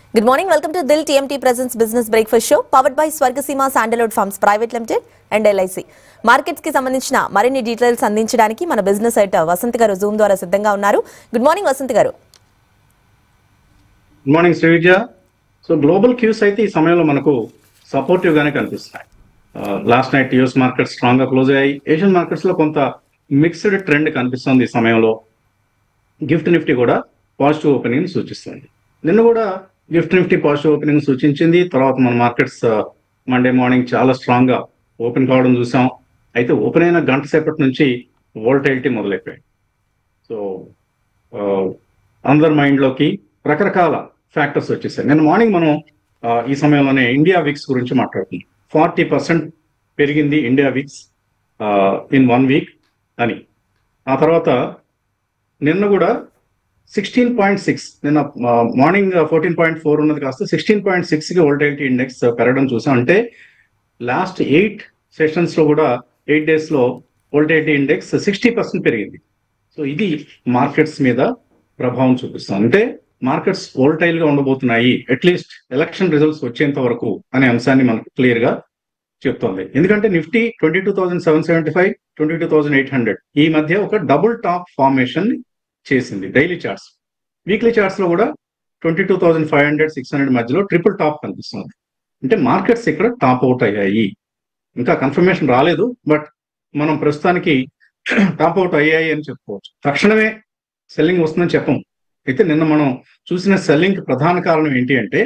Good morning welcome to Dil TMT presents business breakfast show powered by Swargaseema sandalwood farms private limited and LIC markets కి సంబంధించిన మరిన్ని details అందించడానికి మన business editor Vasant గారు Zoom ద్వారా సిద్ధంగా ఉన్నారు good morning Vasant garu good morning Srividya so global cues అయితే ఈ సమయంలో మనకు సపోర్టివ్ గానే కనిపిస్తున్నాయి last night US market strong గా క్లోజ్ అయ్యాయి ఏషియన్ మార్కెట్స్ లో కొంత మిక్స్డ్ ట్రెండ్ కనిపిస్తుంది ఈ సమయంలో గిఫ్ట్ నిఫ్టీ కూడా పాజిటివ్ ఓపెనింగ్ సూచిస్తుంది నిన్న కూడా గిఫ్ట్ నిఫ్టీ పాజిటివ్ ఓపెనింగ్ సూచించింది తర్వాత మన మార్కెట్స్ మండే మార్నింగ్ చాలా స్ట్రాంగ్ గా ఓపెన్ కావడం చూసాం అయితే ఓపెన్ అయిన గంట సేపటి నుంచి వోల్టైలిటీ మొదలైపోయాయి సో అందరి మైండ్లోకి రకరకాల ఫ్యాక్టర్స్ వచ్చేసాయి నిన్న మార్నింగ్ మనం ఆ, ఈ సమయంలోనే ఇండియా విక్స్ గురించి మాట్లాడుతున్నాం ఫార్టీ పర్సెంట్ పెరిగింది India VIX in one week అని ఆ తర్వాత నిన్న కూడా సిక్స్టీన్ పాయింట్ సిక్స్ నిన్న మార్నింగ్ ఫోర్టీన్ పాయింట్ ఫోర్ ఉన్నది కాస్త సిక్స్టీన్ పాయింట్ సిక్స్కి వోల్టైలిటీ ఇండెక్స్ పెరగడం చూసాం అంటే లాస్ట్ ఎయిట్ సెషన్స్ లో కూడా ఎయిట్ డేస్ లో వోల్టైలిటీ ఇండెక్స్ సిక్స్టీ పర్సెంట్ పెరిగింది సో ఇది మార్కెట్స్ మీద ప్రభావం చూపిస్తుంది అంటే మార్కెట్స్ వోల్టైల్ గా ఉండబోతున్నాయి అట్లీస్ట్ ఎలక్షన్ రిజల్ట్స్ వచ్చేంత వరకు అనే అంశాన్ని మనకు క్లియర్ గా చెప్తోంది ఎందుకంటే Nifty twenty two thousand seven seventy five twenty two thousand eight hundred ఈ మధ్య ఒక డబుల్ టాప్ ఫార్మేషన్ చేసింది డైలీ చార్ట్స్ వీక్లీ చార్ట్స్ లో కూడా twenty two thousand five hundred six hundred మధ్యలో ట్రిపుల్ టాప్ కనిపిస్తుంది అంటే మార్కెట్స్ ఇక్కడ టాప్ అవుట్ అయ్యాయి ఇంకా కన్ఫర్మేషన్ రాలేదు బట్ మనం ప్రస్తుతానికి టాప్ అవుట్ అయ్యాయి అని చెప్పుకోవచ్చు తక్షణమే సెల్లింగ్ వస్తుందని చెప్పం అయితే నిన్న మనం చూసిన సెల్లింగ్ కి ప్రధాన కారణం ఏంటి అంటే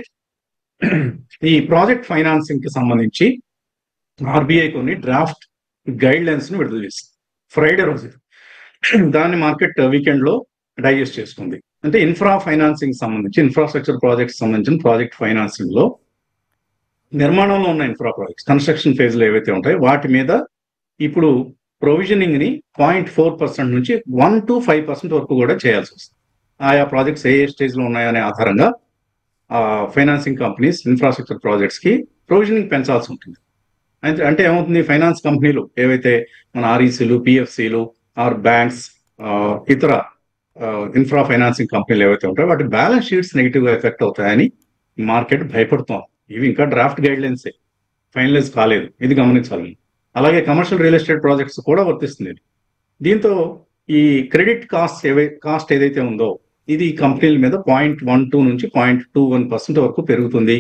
ఈ ప్రాజెక్ట్ ఫైనాన్సింగ్ కి సంబంధించి ఆర్బీఐ కొన్ని డ్రాఫ్ట్ గైడ్ లైన్స్ ని విడుదల చేసింది ఫ్రైడే రోజు ఇది. దాన్ని మార్కెట్ వీకెండ్ లో డైజెస్ట్ చేసుకుంది అంటే ఇన్ఫ్రా ఫైనాన్సింగ్ సంబంధించి ఇన్ఫ్రాస్ట్రక్చర్ ప్రాజెక్ట్స్ సంబంధించిన ప్రాజెక్ట్ ఫైనాన్సింగ్ లో నిర్మాణంలో ఉన్న ఇన్ఫ్రా ప్రాజెక్ట్స్ కన్స్ట్రక్షన్ ఫేజ్ లో ఏవైతే ఉంటాయో వాటి మీద ఇప్పుడు ప్రొవిజనింగ్ ని పాయింట్ ఫోర్ పర్సెంట్ నుంచి వన్ టు ఫైవ్ పర్సెంట్ వరకు కూడా చేయాల్సి వస్తుంది ఆయా ప్రాజెక్ట్స్ ఏ ఏ స్టేజ్ లో ఉన్నాయనే ఆధారంగా ఆ ఫైనాన్సింగ్ కంపెనీస్ ఇన్ఫ్రాస్ట్రక్చర్ ప్రాజెక్ట్స్ కి ప్రొవిజనింగ్ పెంచాల్సి ఉంటుంది అంటే అంటే ఏమవుతుంది ఫైనాన్స్ కంపెనీలు ఏవైతే మన ఆర్ఈసీలు పిఎఫ్సిలు ఆర్ బ్యాంక్స్ ఇతర ఇన్ఫ్రా ఫైనాన్సింగ్ కంపెనీలు ఏవైతే ఉంటాయో వాటి బ్యాలెన్స్ షీట్స్ నెగిటివ్ గా ఎఫెక్ట్ అవుతాయని మార్కెట్ భయపడుతోంది ఇవి ఇంకా డ్రాఫ్ట్ గైడ్ లైన్సే ఫైనలైజ్ కాలేదు ఇది గమనించాలి అలాగే కమర్షియల్ రియల్ ఎస్టేట్ ప్రాజెక్ట్స్ కూడా వర్తిస్తుంది ఇది. దీంతో ఈ క్రెడిట్ కాస్ట్ ఏవై కాస్ట్ ఏదైతే ఉందో ఇది కంపెనీల మీద పాయింట్ వన్ టూ నుంచి పాయింట్ టూ వన్ పర్సెంట్ వరకు పెరుగుతుంది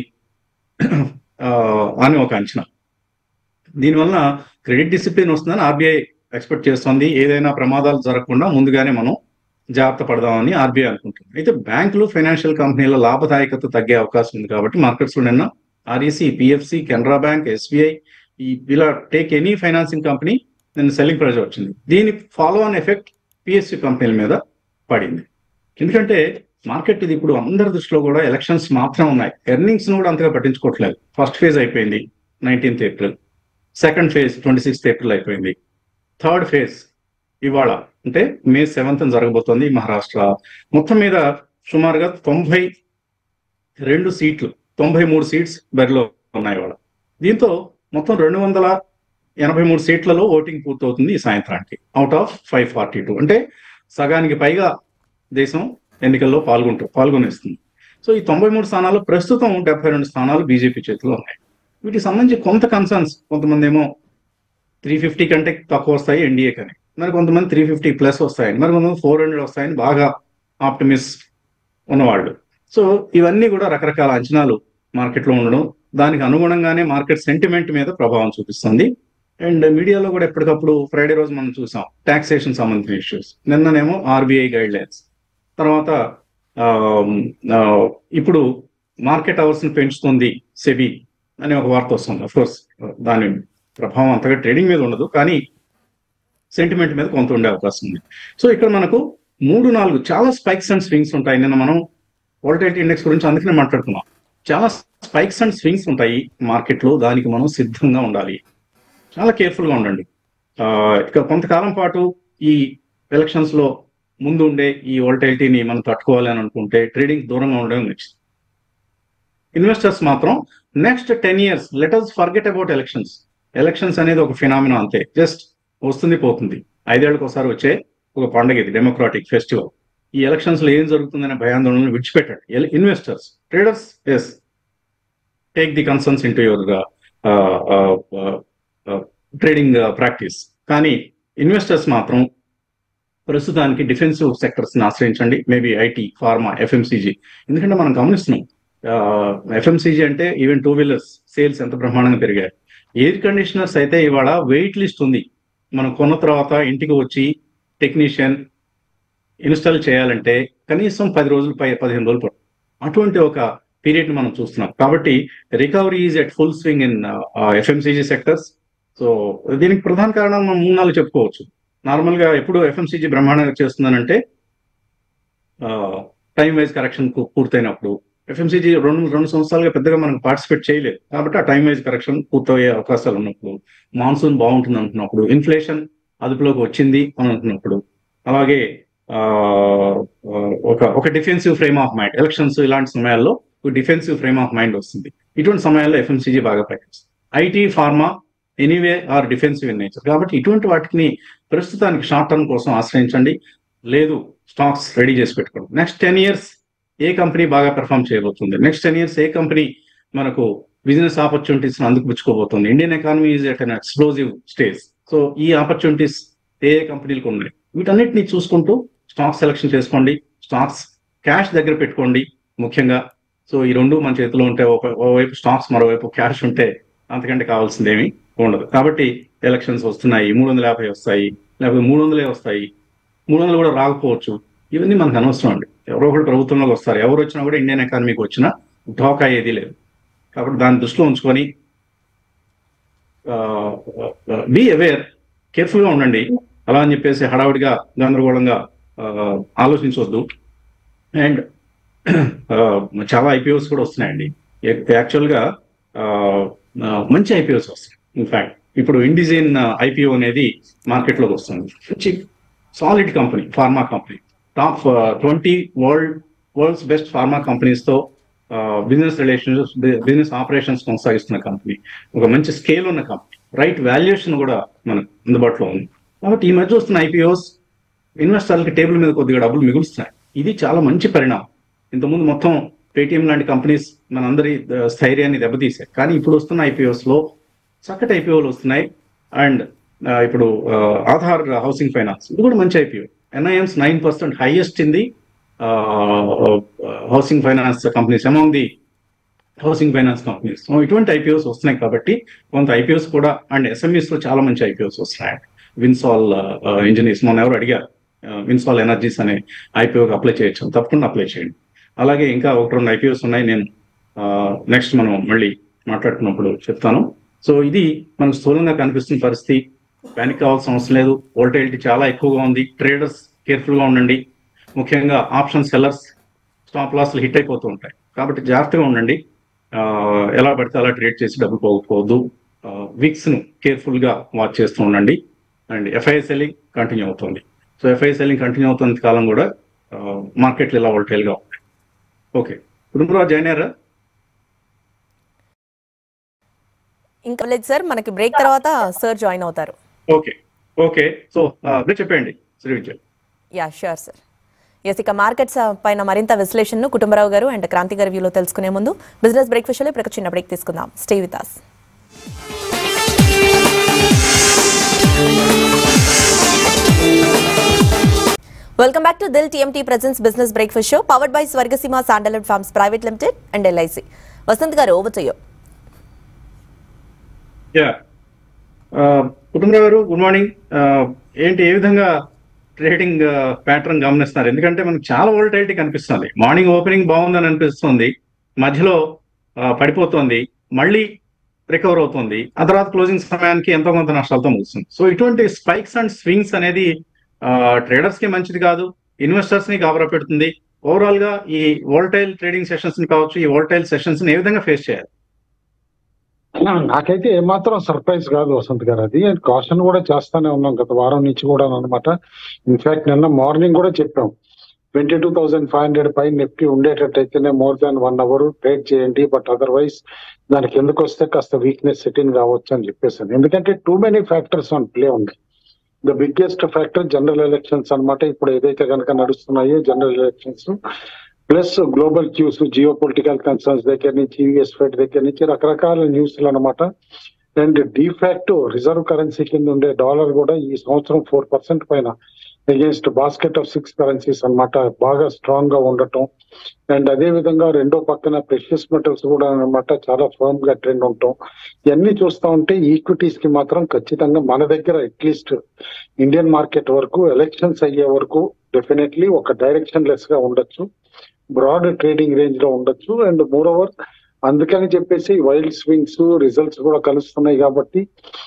ఆ, అని ఒక అంచనా దీనివల్ల క్రెడిట్ డిసిప్లిన్ వస్తుందని ఆర్బీఐ ఎక్స్పెక్ట్ చేస్తుంది ఏదైనా ప్రమాదాలు జరగకుండా ముందుగానే మనం జాగ్రత్త పడదామని ఆర్బీఐ అనుకుంటుంది అయితే బ్యాంకులు ఫైనాన్షియల్ కంపెనీల లాభదాయకత తగ్గే అవకాశం ఉంది కాబట్టి మార్కెట్స్ లో నిన్న REC PFC Canara bank SBI ఈ ఇలా టేక్ ఎనీ ఫైనాన్సింగ్ కంపెనీ నిన్న సెల్లింగ్ ప్రెజర్ వచ్చింది దీని ఫాలో ఆన్ ఎఫెక్ట్ పిఎస్సి కంపెనీల మీద పడింది ఎందుకంటే మార్కెట్ ఇది ఇప్పుడు అందరి దృష్టిలో కూడా ఎలక్షన్స్ మాత్రం ఉన్నాయి ఎర్నింగ్స్ కూడా అంతగా పట్టించుకోవట్లేదు ఫస్ట్ ఫేజ్ అయిపోయింది nineteenth April second phase twenty sixth April అయిపోయింది థర్డ్ ఫేజ్ ఇవాళ అంటే మే సెవెంత్ జరగబోతోంది మహారాష్ట్ర మొత్తం మీద సుమారుగా తొంభై రెండు సీట్లు తొంభై మూడు సీట్స్ బరిలో ఉన్నాయి ఇవాళ దీంతో మొత్తం రెండు వందల ఎనభై మూడు సీట్లలో ఓటింగ్ పూర్తవుతుంది ఈ సాయంత్రానికి out of five forty two అంటే సగానికి పైగా దేశం ఎన్నికల్లో పాల్గొంటూ పాల్గొనేస్తుంది సో ఈ తొంభై మూడు స్థానాలు ప్రస్తుతం డెబ్బై రెండు స్థానాలు బీజేపీ చేతిలో ఉన్నాయి వీటికి సంబంధించి కొంత కన్సర్న్స్ కొంతమంది ఏమో త్రీ ఫిఫ్టీ కంటే తక్కువ వస్తాయి ఎన్డీఏ కానీ మరి కొంతమంది త్రీ ఫిఫ్టీ ప్లస్ వస్తాయని మరి కొంతమంది ఫోర్ హండ్రెడ్ వస్తాయని బాగా ఆప్టిమిస్ ఉన్నవాళ్ళు సో ఇవన్నీ కూడా రకరకాల అంచనాలు మార్కెట్లో ఉండడం దానికి అనుగుణంగానే మార్కెట్ సెంటిమెంట్ మీద ప్రభావం చూపిస్తుంది అండ్ మీడియాలో కూడా ఎప్పటికప్పుడు ఫ్రైడే రోజు మనం చూసాం టాక్సేషన్ సంబంధించిన ఇష్యూస్ నిన్ననేమో ఆర్బీఐ గైడ్ లైన్స్ తర్వాత ఆ, ఆ, ఇప్పుడు మార్కెట్ అవర్స్ ని పెంచుతుంది సెబీ అనే ఒక వార్త వస్తుంది అఫ్ కోర్స్ దాని ప్రభావం అంతగా ట్రేడింగ్ మీద ఉండదు కానీ సెంటిమెంట్ మీద కొంత ఉండే అవకాశం ఉంది సో ఇక్కడ మనకు మూడు నాలుగు చాలా స్పైక్స్ అండ్ స్వింగ్స్ ఉంటాయి నిన్న మనం వోల్టైలిటీ ఇండెక్స్ గురించి అందుకనే మాట్లాడుకున్నాం చాలా స్పైక్స్ అండ్ స్వింగ్స్ ఉంటాయి మార్కెట్లో దానికి మనం సిద్ధంగా ఉండాలి చాలా కేర్ఫుల్ గా ఉండండి ఆ, ఇక కొంతకాలం పాటు ఈ ఎలక్షన్స్ లో ముందు ఉండే ఈ వోల్టైలిటీని మనం తట్టుకోవాలి అని అనుకుంటే ట్రేడింగ్ దూరంగా ఉండడం నెక్స్ట్ ఇన్వెస్టర్స్ మాత్రం next ten years let us forget about elections elections అనేది ఒక ఫినామినా అంతే జస్ట్ వస్తుంది పోతుంది ఐదేళ్లకు ఒకసారి వచ్చే ఒక పండుగ ఇది డెమోక్రాటిక్ ఫెస్టివల్ ఈ ఎలక్షన్స్ లో ఏం జరుగుతుందనే భయాందోళనలు విడిచిపెట్టండి investors traders yes take the concerns in to your trading practice కానీ ఇన్వెస్టర్స్ మాత్రం ప్రస్తుతానికి డిఫెన్సివ్ సెక్టర్స్ ని ఆశ్రయించండి మేబీ ఐటీ ఫార్మా ఎఫ్ఎంసీజీ ఎందుకంటే మనం గమనిస్తున్నాం ఎఫ్ఎంసీజీ అంటే ఈవెన్ టూ వీలర్స్ సేల్స్ ఎంత బ్రహ్మాండంగా పెరిగాయి ఎయిర్ కండిషనర్స్ అయితే ఇవాళ వెయిట్ లిస్ట్ ఉంది మనం కొన్న తర్వాత ఇంటికి వచ్చి టెక్నీషియన్ ఇన్స్టాల్ చేయాలంటే కనీసం పది రోజులు పై పదిహేను రోజులు పడుతుంది అటువంటి ఒక పీరియడ్ మనం చూస్తున్నాం కాబట్టి recovery is at full swing in FMCG sectors so దీనికి ప్రధాన కారణం మనం మూడు నాలుగు చెప్పుకోవచ్చు నార్మల్ గా ఎప్పుడు ఎఫ్ఎంసీజీ బ్రహ్మాండంగా చేస్తుందనంటే టైం వైజ్ కరెక్షన్ పూర్తయినప్పుడు ఎఫ్ఎంసీజీ రెండు రెండు సంవత్సరాలుగా పెద్దగా మనం పార్టిసిపేట్ చేయలేదు కాబట్టి ఆ టైం వైజ్ కరెక్షన్ పూర్తయ్యే అవకాశాలు ఉన్నప్పుడు మాన్సూన్ బాగుంటుంది అనుకున్నప్పుడు ఇన్ఫ్లేషన్ అదుపులోకి వచ్చింది అని అనుకున్నప్పుడు అలాగే ఆ, ఆ, ఒక ఒక defensive frame of mind elections ఇలాంటి సమయాల్లో ఒక డిఫెన్సివ్ ఫ్రేమ్ ఆఫ్ మైండ్ వస్తుంది ఇటువంటి సమయాల్లో ఎఫ్ఎంసీజీ బాగా ప్రకటిస్తుంది IT pharma anyway are defensive in nature కాబట్టి ఇటువంటి వాటిని ప్రస్తుతానికి షార్ట్ టర్మ్ కోసం ఆశ్రయించండి లేదు స్టాక్స్ రెడీ చేసి పెట్టుకోండి నెక్స్ట్ టెన్ ఇయర్స్ ఏ కంపెనీ బాగా పెర్ఫామ్ చేయబోతుంది నెక్స్ట్ టెన్ ఇయర్స్ ఏ కంపెనీ మనకు బిజినెస్ ఆపర్చునిటీస్ అందుకుపుచ్చుకోబోతుంది Indian economy is at an explosive stage so ఈ ఆపర్చునిటీస్ ఏ ఏ కంపెనీలకు ఉన్నాయి వీటన్నిటిని చూసుకుంటూ స్టాక్ సెలెక్షన్ చేసుకోండి స్టాక్స్ క్యాష్ దగ్గర పెట్టుకోండి ముఖ్యంగా సో ఈ రెండు మన చేతిలో ఉంటే ఒక ఓవైపు స్టాక్స్ మరోవైపు క్యాష్ ఉంటే అంతకంటే కావాల్సింది ఏమీ ఉండదు కాబట్టి ఎలక్షన్స్ వస్తున్నాయి మూడు వందల యాభై వస్తాయి లేకపోతే మూడు వందలే వస్తాయి మూడు వందలు కూడా రాకపోవచ్చు ఇవన్నీ మనకు అనవసరం అండి ఎవరో ఒకటి ప్రభుత్వంలోకి వస్తారు ఎవరు వచ్చినా కూడా ఇండియన్ ఎకానమీకి వచ్చినా ఢోకా ఏది లేదు కాబట్టి దాన్ని దృష్టిలో ఉంచుకొని బీ అవేర్ కేర్ఫుల్గా ఉండండి అలా అని చెప్పేసి హడావుడిగా గందరగోళంగా ఆ, ఆలోచించవద్దు అండ్ చాలా ఐపీఓస్ కూడా వస్తున్నాయండి యాక్చువల్గా మంచి ఐపీఓస్ వస్తాయి ఇన్ఫాక్ట్ ఇప్పుడు ఇండిజైన్ ఐపీఓ అనేది మార్కెట్లోకి వస్తుంది మంచి solid company pharma company top twenty world world's best pharma కంపెనీస్తో బిజినెస్ రిలేషన్షిప్స్ బిజినెస్ ఆపరేషన్స్ కొనసాగిస్తున్న కంపెనీ ఒక మంచి స్కేల్ ఉన్న కంపెనీ రైట్ వాల్యుయేషన్ కూడా మనకు అందుబాటులో ఉంది కాబట్టి ఈ మధ్య వస్తున్న ఐపీఓస్ ఇన్వెస్టర్లకి టేబుల్ మీద కొద్దిగా డబ్బులు మిగులుస్తున్నాయి ఇది చాలా మంచి పరిణామం ఇంతకుముందు మొత్తం పేటిఎం లాంటి కంపెనీస్ మనందరి ఆ, స్థైర్యాన్ని దెబ్బతీశాయి కానీ ఇప్పుడు వస్తున్న ఐపీఓస్ లో చక్కటి ఐపీఓలు వస్తున్నాయి అండ్ ఇప్పుడు ఆ, ఆధార్ హౌసింగ్ ఫైనాన్స్ ఇది కూడా మంచి IPO NIMs nine percent highest in the housing finance companies among the housing finance companies so ఇటువంటి ఐపీఓస్ వస్తున్నాయి కాబట్టి కొంత ఐపీఓస్ కూడా అండ్ ఎస్ఎంఈస్ లో చాలా మంచి ఐపీఓస్ వస్తున్నాయి విన్సాల్ ఇంజనీర్స్ మొన్న ఎవరు అడిగారు విన్సాల్ ఎనర్జీస్ అనే ఐపీఓకి అప్లై చేయొచ్చు తప్పకుండా అప్లై చేయండి అలాగే ఇంకా ఒకటి రెండు ఐపీఓస్ ఉన్నాయి నేను నెక్స్ట్ మనం మళ్ళీ మాట్లాడుతున్నప్పుడు చెప్తాను సో ఇది మనకు స్థూలంగా కనిపిస్తున్న పరిస్థితి ప్యానిక్ కావాల్సిన అవసరం లేదు వోల్టైలిటీ చాలా ఎక్కువగా ఉంది ట్రేడర్స్ కేర్ఫుల్ గా ఉండండి ముఖ్యంగా ఆప్షన్ సెల్లర్స్ స్టాప్ లాస్లు హిట్ అయిపోతూ ఉంటాయి కాబట్టి జాగ్రత్తగా ఉండండి ఆ, ఎలా పడితే అలా ట్రేడ్ చేసి డబ్బులు పోకపోవద్దు విక్స్ ను కేర్ఫుల్ గా వాచ్ చేస్తూ ఉండండి అండ్ ఎఫ్ఐ సెల్లింగ్ కంటిన్యూ అవుతుంది సో ఎఫ్ఐ సెల్లింగ్ కంటిన్యూ అవుతున్న కాలం కూడా మార్కెట్లు ఇలా వోల్టైల్ గా ఉంటాయి ఓకే కుటుంబరావు జాయిన్ అయ్యారా ఇంకా లేదు సార్ మనకి బ్రేక్ తర్వాత సార్ జాయిన్ అవుతారు ఓకే ఓకే సో అదే చెప్పండి Shri Vijay yeah sure sir yes ఇక మార్కెట్స్ పైన మరింత విశ్లేషణను కుటుంబరావు గారు అండ్ క్రాంతి గారి వ్యూలో తెలుసుకునే ముందు బిజినెస్ బ్రేక్ఫాస్ట్ లో ఇప్పుడు ఒక చిన్న బ్రేక్ తీసుకుందాం stay with us welcome back to Dil TMT presents business breakfast show powered by Swargaseema sandalwood farms private limited and LIC Vasant garu over చేయో yeah Kutumbarao గారు గుడ్ మార్నింగ్ ఏంటి ఏ విధంగా ట్రేడింగ్ ప్యాటర్న్ గమనిస్తున్నారు ఎందుకంటే మనకు చాలా వోల్టైలిటీ కనిపిస్తుంది మార్నింగ్ ఓపెనింగ్ బాగుందని అనిపిస్తుంది మధ్యలో ఆ, పడిపోతుంది మళ్ళీ రికవర్ అవుతుంది ఆ తర్వాత క్లోజింగ్ సమయానికి ఎంతో కొంత నష్టాలతో ముగుస్తుంది సో ఇటువంటి స్పైక్స్ అండ్ స్వింగ్స్ అనేది ట్రేడర్స్ కి మంచిది కాదు ఇన్వెస్టర్స్ ని గాబరా పెడుతుంది ఓవరాల్ గా ఈ వోల్టైల్ ట్రేడింగ్ సెషన్స్ ని కావచ్చు ఈ వోల్టైల్ సెషన్స్ ని ఏ విధంగా ఫేస్ చేయాలి నాకైతే ఏమాత్రం సర్ప్రైజ్ కాదు వసంత్ గారు అది కాషన్ కూడా చేస్తానే ఉన్నాం గత వారం నుంచి కూడా అనమాట ఇన్ఫాక్ట్ నిన్న మార్నింగ్ కూడా చెప్పాం twenty two thousand five hundred పై నిఫ్టీ ఉండేటట్టయితేనే more than one hour trade చేయండి బట్ అదర్వైజ్ దానికి ఎందుకు వస్తే కాస్త వీక్నెస్ సెటిన్ కావచ్చు అని చెప్పేసాను ఎందుకంటే too many factors on play ఉంది the biggest factor general elections అన్నమాట ఇప్పుడు ఏదైతే కనుక నడుస్తున్నాయో general elections plus global cues geopolitical concerns దగ్గర నుంచి యుఎస్ ఫెడ్ దగ్గర నుంచి రకరకాల న్యూస్లు అనమాట అండ్ డిఫాక్ట్ రిజర్వ్ కరెన్సీ కింద ఉండే డాలర్ కూడా ఈ సంవత్సరం ఫోర్ పర్సెంట్ పైన against basket of six currencies అన్నమాట బాగా స్ట్రాంగ్ గా ఉండటం అండ్ అదే విధంగా రెండో పక్కన ప్రెషియస్ మెటల్స్ కూడా అనమాట చాలా ఫర్మ్ గా ట్రెండ్ ఉంటాం ఇవన్నీ చూస్తా ఉంటే ఈక్విటీస్ కి మాత్రం ఖచ్చితంగా మన దగ్గర అట్లీస్ట్ ఇండియన్ మార్కెట్ వరకు ఎలక్షన్స్ అయ్యే వరకు డెఫినెట్లీ ఒక డైరెక్షన్ లెస్ గా ఉండొచ్చు బ్రాడ్ ట్రేడింగ్ రేంజ్ లో ఉండొచ్చు అండ్ మోర్ ఓవర్ అందుకని చెప్పేసి వైల్డ్ స్వింగ్స్ రిజల్ట్స్ కూడా కలుస్తున్నాయి కాబట్టి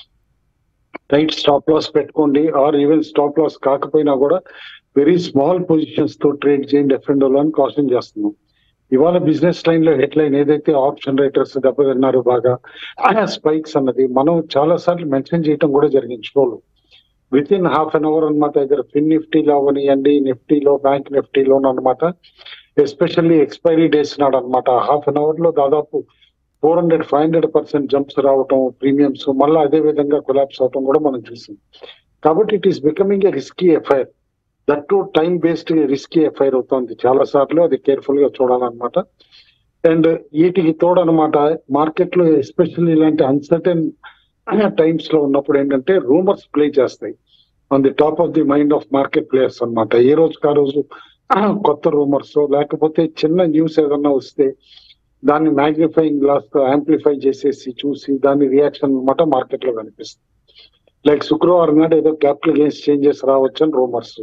టైట్ స్టాప్ లాస్ పెట్టుకోండి ఆర్ ఈవెన్ స్టాప్ లాస్ కాకపోయినా కూడా వెరీ స్మాల్ పొజిషన్స్ తో ట్రేడ్ చేయండి ఎఫ్ఎండోలో అని కాషన్ చేస్తున్నాం ఇవాళ బిజినెస్ లైన్ లో హెడ్ లైన్ ఏదైతే ఆప్షన్ రైటర్స్ దెబ్బతిన్నారు బాగా స్పైక్స్ అన్నది మనం చాలా సార్లు మెన్షన్ చేయడం కూడా జరిగింది షోలో within half an hour అనమాట దగ్గర ఫిన్ నిఫ్టీలో అవనియండి నిఫ్టీలో బ్యాంక్ నిఫ్టీలో అనమాట ఎస్పెషల్లీ ఎక్స్పైరీ డేస్ నాడు అనమాట హాఫ్ అన్ అవర్ లో దాదాపు four hundred five hundred percent jumps రావటం ప్రీమియమ్స్ మళ్ళీ అదే విధంగా కొలాప్స్ అవటం కూడా మనం చూసాం కాబట్టి it is becoming a risky affair that too time based risky affair అవుతుంది చాలా సార్లు అది కేర్ఫుల్ గా చూడాలన్నమాట అండ్ వీటికి తోడనమాట మార్కెట్ లో ఎస్పెషల్లీ ఇలాంటి అన్సర్టెన్ టైమ్స్ లో ఉన్నప్పుడు ఏంటంటే రూమర్స్ ప్లే చేస్తాయి on the top of the mind of market players అన్నమాట ఏ రోజుకి ఆ రోజు కొత్త రూమర్స్ లేకపోతే చిన్న న్యూస్ ఏదన్నా వస్తే దాన్ని మ్యాగ్నిఫైయింగ్ గ్లాస్ తో యాంప్లిఫై చేసేసి చూసి దాని రియాక్షన్ అనమాట మార్కెట్ లో కనిపిస్తుంది లైక్ శుక్రవారం నాడు ఏదో క్యాపిటల్ గెయిన్స్ చేంజెస్ రావచ్చు అని రూమర్స్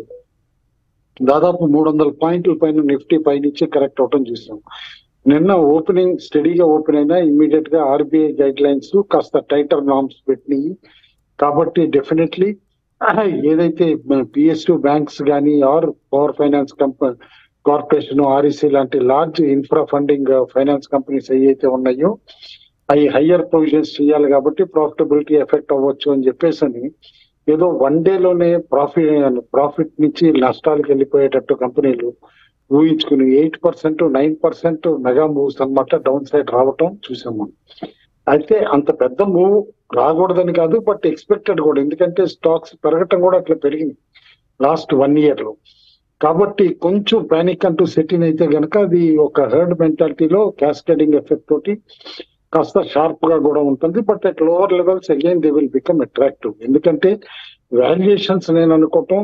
దాదాపు మూడు వందల పాయింట్ల పైన నిఫ్టీ పైనుంచి కరెక్ట్ అవటం చూసాం నిన్న ఓపెనింగ్ స్టడీగా ఓపెన్ అయినా ఇమీడియట్ గా ఆర్బీఐ గైడ్ లైన్స్ కాస్త టైటర్ నామ్స్ పెట్టినాయి కాబట్టి డెఫినెట్లీ ఏదైతే పిఎస్యూ బ్యాంక్స్ కానీ or power finance company corporation REC లాంటి large infra funding finance companies ఏవైతే ఉన్నాయో అవి హయ్యర్ ప్రొవిజన్స్ చేయాలి కాబట్టి ప్రాఫిటబిలిటీ ఎఫెక్ట్ అవ్వచ్చు అని చెప్పేసి అని ఏదో వన్ లోనే ప్రాఫిట్ ప్రాఫిట్ నుంచి నష్టాలకు వెళ్ళిపోయేటట్టు కంపెనీలు ఊహించుకుని eight percent nine percent mega moves అనమాట డౌన్ సైడ్ రావటం చూసాం మనం అయితే అంత పెద్ద మూవ్ రాకూడదని కాదు బట్ ఎక్స్పెక్టెడ్ కూడా ఎందుకంటే స్టాక్స్ పెరగటం కూడా అట్లా పెరిగింది లాస్ట్ వన్ ఇయర్ లో కాబట్టి కొంచెం పానిక్ అంటూ సెటిల్ అయితే గనక అది ఒక హర్డ్ మెంటాలిటీలో క్యాస్కేడింగ్ ఎఫెక్ట్ తోటి కాస్త షార్ప్ గా కూడా ఉంటుంది but at lower levels again they will become attractive ఎందుకంటే వాల్యుయేషన్స్ నేను అనుకోవటం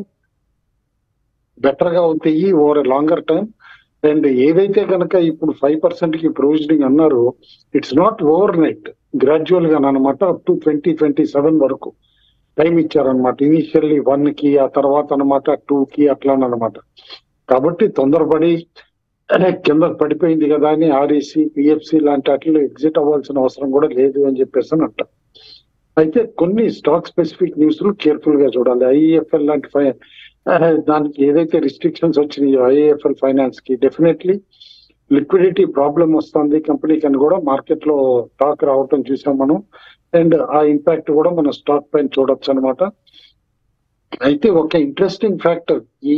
బెటర్ గా అవుతాయి ఓవర్ లాంగర్ టైం అండ్ ఏదైతే కనుక ఇప్పుడు ఫైవ్ పర్సెంట్ కి ప్రొవిజనింగ్ అన్నారో it's not overnight gradual గా అనమాట up to twenty twenty seven వరకు టైం ఇచ్చారనమాట ఇనిషియల్లీ వన్ కి ఆ తర్వాత అనమాట టూ కి అట్లా అనమాట కాబట్టి తొందరపడి కింద పడిపోయింది కదా అని ఆర్ఈసీ పిఎఫ్సి లాంటి వాటిలో ఎగ్జిట్ అవ్వాల్సిన అవసరం కూడా లేదు అని చెప్పేసి అని అంట అయితే కొన్ని స్టాక్ స్పెసిఫిక్ న్యూస్ కేర్ఫుల్ గా చూడాలి ఐఎఫ్ఎల్ లాంటి ఫై దానికి ఏదైతే రిస్ట్రిక్షన్స్ వచ్చినాయో ఐఏఎఫ్ఎల్ ఫైనాన్స్ కి డెఫినెట్లీ లిక్విడిటీ ప్రాబ్లం వస్తుంది కంపెనీకి అని కూడా మార్కెట్ లో టాక్ రావటం చూసాం మనం అండ్ ఆ ఇంపాక్ట్ కూడా మన స్టాక్ పైన చూడొచ్చు అనమాట అయితే ఒక ఇంట్రెస్టింగ్ ఫ్యాక్టర్ ఈ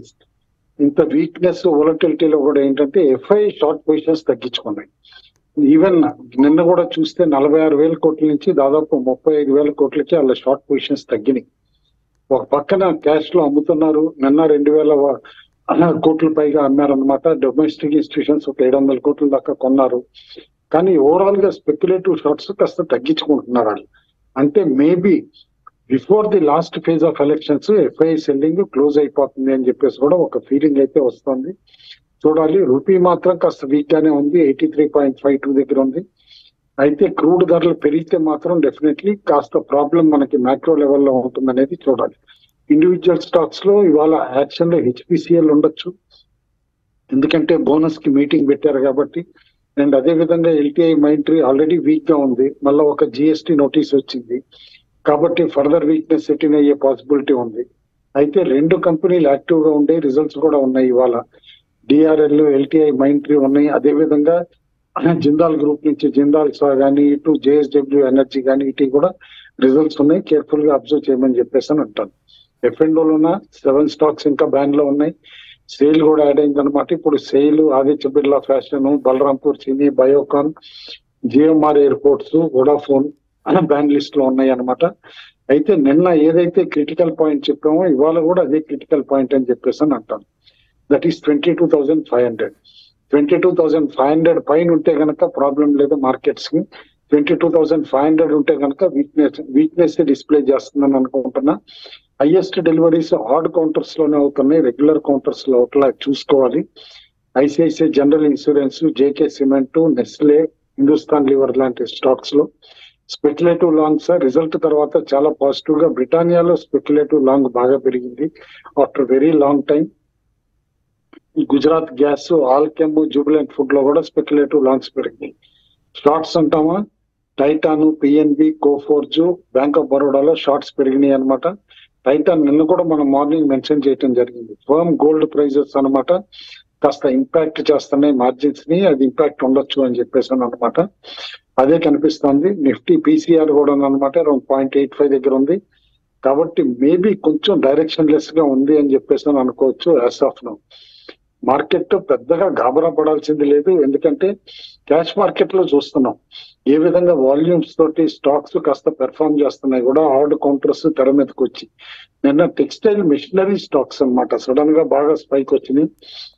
ఇంత వీక్నెస్ వొలటిలిటీలో కూడా ఏంటంటే ఎఫ్ఐ షార్ట్ పొజిషన్స్ తగ్గించుకున్నాయి ఈవెన్ నిన్న కూడా చూస్తే నలభై ఆరు వేల కోట్ల నుంచి దాదాపు ముప్పై ఐదు వేల కోట్లకి వాళ్ళ షార్ట్ పొజిషన్స్ తగ్గినాయి ఒక పక్కన క్యాష్ లో అమ్ముతున్నారు నిన్న రెండు వేల కోట్ల పైగా అమ్మారనమాట డొమెస్టిక్ ఇన్స్టిట్యూషన్స్ ఒక ఏడు వందల కోట్ల దాకా కొన్నారు కానీ ఓవరాల్ గా స్పెక్యులేటివ్ షార్ట్స్ కాస్త తగ్గించుకుంటున్నారు వాళ్ళు అంటే maybe before the last phase of elections FI selling close అయిపోతుంది అని చెప్పేసి కూడా ఒక ఫీలింగ్ అయితే వస్తుంది చూడాలి రూపీ మాత్రం కాస్త వీక్ గానే ఉంది eighty three point five two దగ్గర ఉంది అయితే క్రూడ్ ధరలు పెరిగితే మాత్రం డెఫినెట్లీ కాస్త ప్రాబ్లం మనకి మ్యాక్రో లెవెల్లో ఉంటుందనేది చూడాలి ఇండివిజువల్ స్టాక్స్ లో ఇవాళ యాక్షన్ లో హెచ్పిసిఎల్ ఉండొచ్చు ఎందుకంటే బోనస్ కి మీటింగ్ పెట్టారు కాబట్టి అండ్ అదే విధంగా ఎల్టీఐ మైంట్రీ ఆల్రెడీ వీక్ గా ఉంది మళ్ళీ ఒక జిఎస్టి నోటీస్ వచ్చింది కాబట్టి ఫర్దర్ వీక్నెస్ సెటిల్ అయ్యే పాసిబిలిటీ ఉంది అయితే రెండు కంపెనీలు యాక్టివ్ గా ఉండే రిజల్ట్స్ కూడా ఉన్నాయి ఇవాళ డిఆర్ఎల్ ఎల్టీఐ మైంట్రీ ఉన్నాయి అదే విధంగా జిందాల్ గ్రూప్ నుంచి జిందాల్ సా కానీ ఇటు జేఎస్డబ్ల్యూ ఎనర్జీ కానీ ఇటు కూడా రిజల్ట్స్ ఉన్నాయి కేర్ఫుల్ గా అబ్జర్వ్ చేయమని చెప్పేసి అని అంటాను ఎఫ్ఎండోలో సెవెన్ స్టాక్స్ ఇంకా బ్యాన్ లో ఉన్నాయి సేల్ కూడా యాడ్ అయింది అనమాట ఇప్పుడు SAIL Aditya Birla fashion Balrampur Chini Biocon GMR airports Vodafone ban list లో ఉన్నాయి అనమాట అయితే నిన్న ఏదైతే క్రిటికల్ పాయింట్ చెప్పామో ఇవాళ కూడా అదే క్రిటికల్ పాయింట్ అని చెప్పేసి అని అంటాను that is twenty two thousand five hundred twenty two thousand five hundred పైన ఉంటే కనుక ప్రాబ్లం లేదు మార్కెట్స్ కి twenty two thousand five hundred ఉంటే కనుక వీక్నెస్ వీక్నెస్ డిస్ప్లే చేస్తుందని అనుకుంటున్నా హైయెస్ట్ డెలివరీస్ ఆడ్ కౌంటర్స్ లోనే అవుతున్నాయి రెగ్యులర్ కౌంటర్స్ లో అట్లా చూసుకోవాలి ICICI general insurance JK cement Nestle Hindustan Lever లాంటి స్టాక్స్ లో స్పెక్యులేటివ్ లాంగ్స్ రిజల్ట్ తర్వాత చాలా పాజిటివ్ గా బ్రిటానియాలో స్పెక్యులేటివ్ లాంగ్ బాగా పెరిగింది after very long time Gujarat gas Alkem Jubilant food లో కూడా స్పెక్యులేటివ్ లాంగ్స్ పెరిగింది షార్ట్స్ అంటామా Titan PNB Coforge bank of బరోడాలో షార్ట్స్ పెరిగినాయి అనమాట టైటాన్ నిన్న కూడా మనం మార్నింగ్ మెన్షన్ చేయడం జరిగింది ఫర్మ్ గోల్డ్ ప్రైజెస్ అన్నమాట కాస్త ఇంపాక్ట్ చేస్తున్నాయి మార్జిన్స్ ని అది ఇంపాక్ట్ ఉండొచ్చు అని చెప్పేసి అనమాట అదే కనిపిస్తుంది నిఫ్టీ పీసీఆర్ కూడా అనమాట అరౌండ్ పాయింట్ ఎయిట్ ఫైవ్ దగ్గర ఉంది కాబట్టి మేబీ కొంచెం డైరెక్షన్ లెస్ గా ఉంది అని చెప్పేసి అని అనుకోవచ్చు యాజ్ ఆఫ్ నో మార్కెట్ పెద్దగా గాబరా పడాల్సింది లేదు ఎందుకంటే క్యాష్ మార్కెట్ లో చూస్తున్నాం ఏ విధంగా వాల్యూమ్స్ తోటి స్టాక్స్ కాస్త పెర్ఫార్మ్ చేస్తున్నాయి కూడా ఆర్డ్ కౌంటర్స్ తెర మీదకి వచ్చి నిన్న టెక్స్టైల్ మిషనరీ స్టాక్స్ అన్నమాట సడన్ గా బాగా స్పైక్ వచ్చినాయి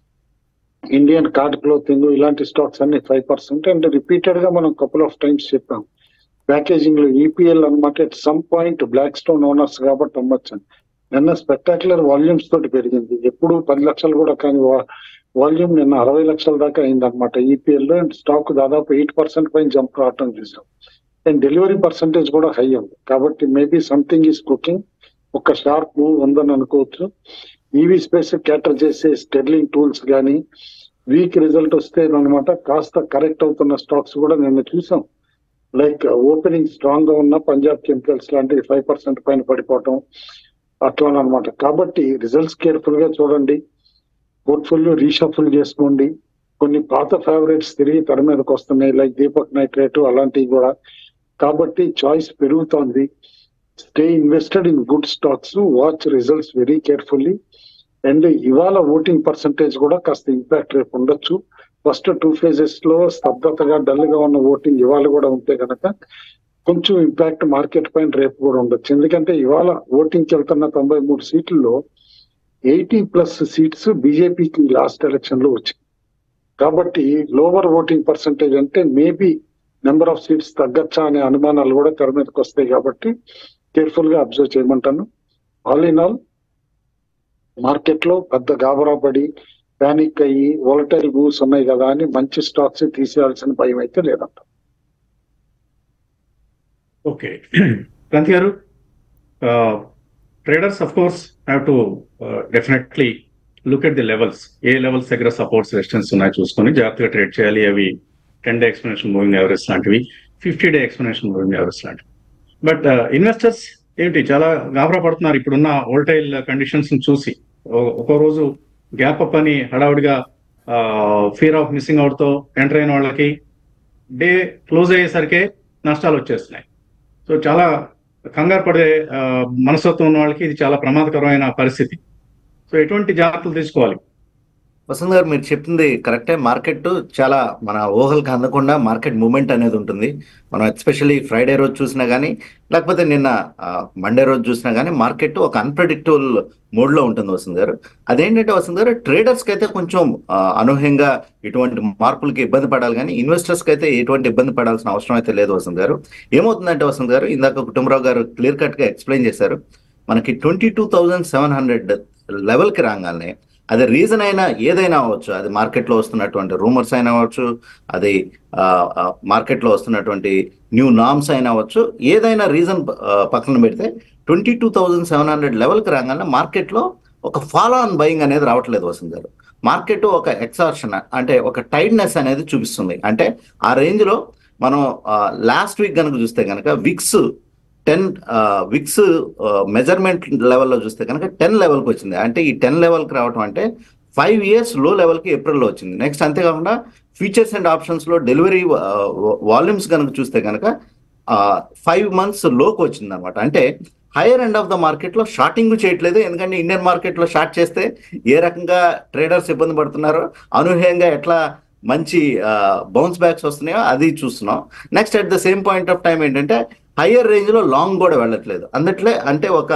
ఇండియన్ కార్డ్ క్లోతింగ్ ఇలాంటి స్టాక్స్ అన్ని ఫైవ్ పర్సెంట్ అండ్ రిపీటెడ్ గా మనం కపుల్ ఆఫ్ టైమ్స్ చెప్పాం ప్యాకేజింగ్ లో ఈపీఎల్ అనమాట at some point Blackstone owners కాబట్టి అమ్మొచ్చు నిన్న స్పెక్టాక్యులర్ వాల్యూమ్స్ తోటి పెరిగింది ఎప్పుడు పది లక్షలు కూడా కానీ వాల్యూమ్ నిన్న అరవై లక్షల దాకా అయింది అనమాట ఈపీఎల్ లో అండ్ స్టాక్ దాదాపు ఎయిట్ పర్సెంట్ పైన జంప్ రావటం చూసాం అండ్ డెలివరీ పర్సంటేజ్ కూడా హై ఉంది కాబట్టి మేబీ సంథింగ్ ఈస్ కుకింగ్ ఒక షార్ప్ మూవ్ ఉందని అనుకోవచ్చు ఈవీ స్పేస్ క్యాటర్ చేసే స్టెర్లింగ్ టూల్స్ కానీ వీక్ రిజల్ట్ వస్తే అనమాట కాస్త కరెక్ట్ అవుతున్న స్టాక్స్ కూడా నిన్న చూసాం లైక్ ఓపెనింగ్ స్ట్రాంగ్ గా ఉన్న పంజాబ్ కెమికల్స్ లాంటివి ఫైవ్ పర్సెంట్ పైన పడిపోవటం అట్లానమాట కాబట్టి రిజల్ట్స్ కేర్ఫుల్ గా చూడండి పోర్ట్ఫోలియో రీషఫుల్ చేసుకోండి కొన్ని పాత ఫేవరెట్స్ తిరిగి తెర మీదకి వస్తున్నాయి లైక్ దీపక్ నైట్రేట్ అలాంటివి కూడా కాబట్టి చాయిస్ పెరుగుతోంది stay invested in good stocks watch results very carefully and ఇవాళ ఓటింగ్ పర్సంటేజ్ కూడా కాస్త ఇంపాక్ట్ రేపు ఉండొచ్చు ఫస్ట్ టూ ఫేజెస్ లో స్తబ్దతగా డల్ గా ఉన్న ఓటింగ్ ఇవాళ కూడా ఉంటే కనుక కొంచెం ఇంపాక్ట్ మార్కెట్ పైన రేపు కూడా ఉండొచ్చు ఎందుకంటే ఇవాళ ఓటింగ్ కి వెళ్తున్న తొంభై మూడు సీట్లలో ఎయిటీ ప్లస్ సీట్స్ బీజేపీకి లాస్ట్ ఎలక్షన్ లో వచ్చాయి కాబట్టి లోవర్ ఓటింగ్ పర్సంటేజ్ అంటే మేబీ నెంబర్ ఆఫ్ సీట్స్ తగ్గచ్చా అనే అనుమానాలు కూడా తెర మీదకి వస్తాయి కాబట్టి కేర్ఫుల్ గా అబ్జర్వ్ చేయమంటాను ఆల్ ఇన్ ఆల్ మార్కెట్ లో పెద్ద గాబరా పడి ప్యానిక్ అయ్యి వోలటైల్ మూవ్స్ ఉన్నాయి కదా అని మంచి స్టాక్స్ తీసేయాల్సిన భయం అయితే లేదంట okay Kranti garu traders of course have to definitely look at the levels ఏ లెవెల్స్ దగ్గర సపోర్ట్స్ రెసిస్టెన్స్ ఉన్నాయి చూసుకొని జాగ్రత్తగా ట్రేడ్ చేయాలి అవి ten day exponential moving average లాంటివి fifty day exponential moving average లాంటివి బట్ ఇన్వెస్టర్స్ ఏంటి చాలా గాబరా పడుతున్నారు ఇప్పుడున్న వోల్టైల్ కండిషన్స్ చూసి ఒక రోజు గ్యాప్ అప్ అని హడావుడిగా ఫియర్ ఆఫ్ మిస్సింగ్ అవుట్ తో ఎంటర్ అయిన వాళ్ళకి డే క్లోజ్ అయ్యేసరికి నష్టాలు వచ్చేస్తున్నాయి సో చాలా కంగారు పడే మనస్తత్వం ఉన్న వాళ్ళకి ఇది చాలా ప్రమాదకరమైన పరిస్థితి సో ఎటువంటి జాగ్రత్తలు తీసుకోవాలి వసంత్ గారు మీరు చెప్పింది కరెక్టే మార్కెట్ చాలా మన ఊహలకు అందకుండా మార్కెట్ మూమెంట్ అనేది ఉంటుంది మనం ఎస్పెషల్లీ ఫ్రైడే రోజు చూసినా కానీ లేకపోతే నిన్న మండే రోజు చూసినా కానీ మార్కెట్ ఒక అన్ప్రెడిక్టబుల్ మోడ్ లో ఉంటుంది వసంత్ గారు అదేంటంటే వసంత్ గారు ట్రేడర్స్ కి అయితే కొంచెం అనూహ్యంగా ఇటువంటి మార్పులకి ఇబ్బంది పడాలి కానీ ఇన్వెస్టర్స్ కి అయితే ఎటువంటి ఇబ్బంది పడాల్సిన అవసరం అయితే లేదు వసంత్ గారు ఏమవుతుందంటే వసంత్ గారు ఇందాక కుటుంబరావు గారు క్లియర్ కట్ గా ఎక్స్ప్లెయిన్ చేశారు మనకి twenty two thousand seven hundred level కి రాగానే అది రీజన్ అయినా ఏదైనా అవ్వచ్చు అది మార్కెట్లో వస్తున్నటువంటి రూమర్స్ అయినా అవ్వచ్చు అది మార్కెట్లో వస్తున్నటువంటి న్యూ నామ్స్ అయినా అవ్వచ్చు ఏదైనా రీజన్ పక్కన పెడితే twenty two thousand seven hundred లెవెల్కి రాగానే మార్కెట్లో ఒక ఫాలో ఆన్ బయింగ్ అనేది రావట్లేదు వసంత్ గారు మార్కెట్ ఒక ఎక్సార్షన్ అంటే ఒక టైట్నెస్ అనేది చూపిస్తుంది అంటే ఆ రేంజ్లో మనం లాస్ట్ వీక్ కనుక చూస్తే కనుక విక్స్ టెన్ విక్స్ మెజర్మెంట్ లెవెల్లో చూస్తే కనుక టెన్ లెవెల్కి వచ్చింది అంటే ఈ టెన్ లెవెల్కి రావటం అంటే ఫైవ్ ఇయర్స్ లో లెవెల్కి ఏప్రిల్లో వచ్చింది నెక్స్ట్ అంతేకాకుండా ఫీచర్స్ అండ్ ఆప్షన్స్లో డెలివరీ వాల్యూమ్స్ కనుక చూస్తే కనుక ఫైవ్ మంత్స్ లోకి వచ్చింది అనమాట అంటే హైయర్ ఎండ్ ఆఫ్ ద మార్కెట్లో షార్టింగ్ చేయట్లేదు ఎందుకంటే ఇండియన్ మార్కెట్లో షార్ట్ చేస్తే ఏ రకంగా ట్రేడర్స్ ఇబ్బంది పడుతున్నారో అనూహ్యంగా ఎట్లా మంచి బౌన్స్ బ్యాక్స్ వస్తున్నాయో అది చూస్తున్నాం next at the same point of time ఏంటంటే హయ్యర్ రేంజ్ లో లాంగ్ కూడా వెళ్ళట్లేదు అందుట్లే అంటే ఒక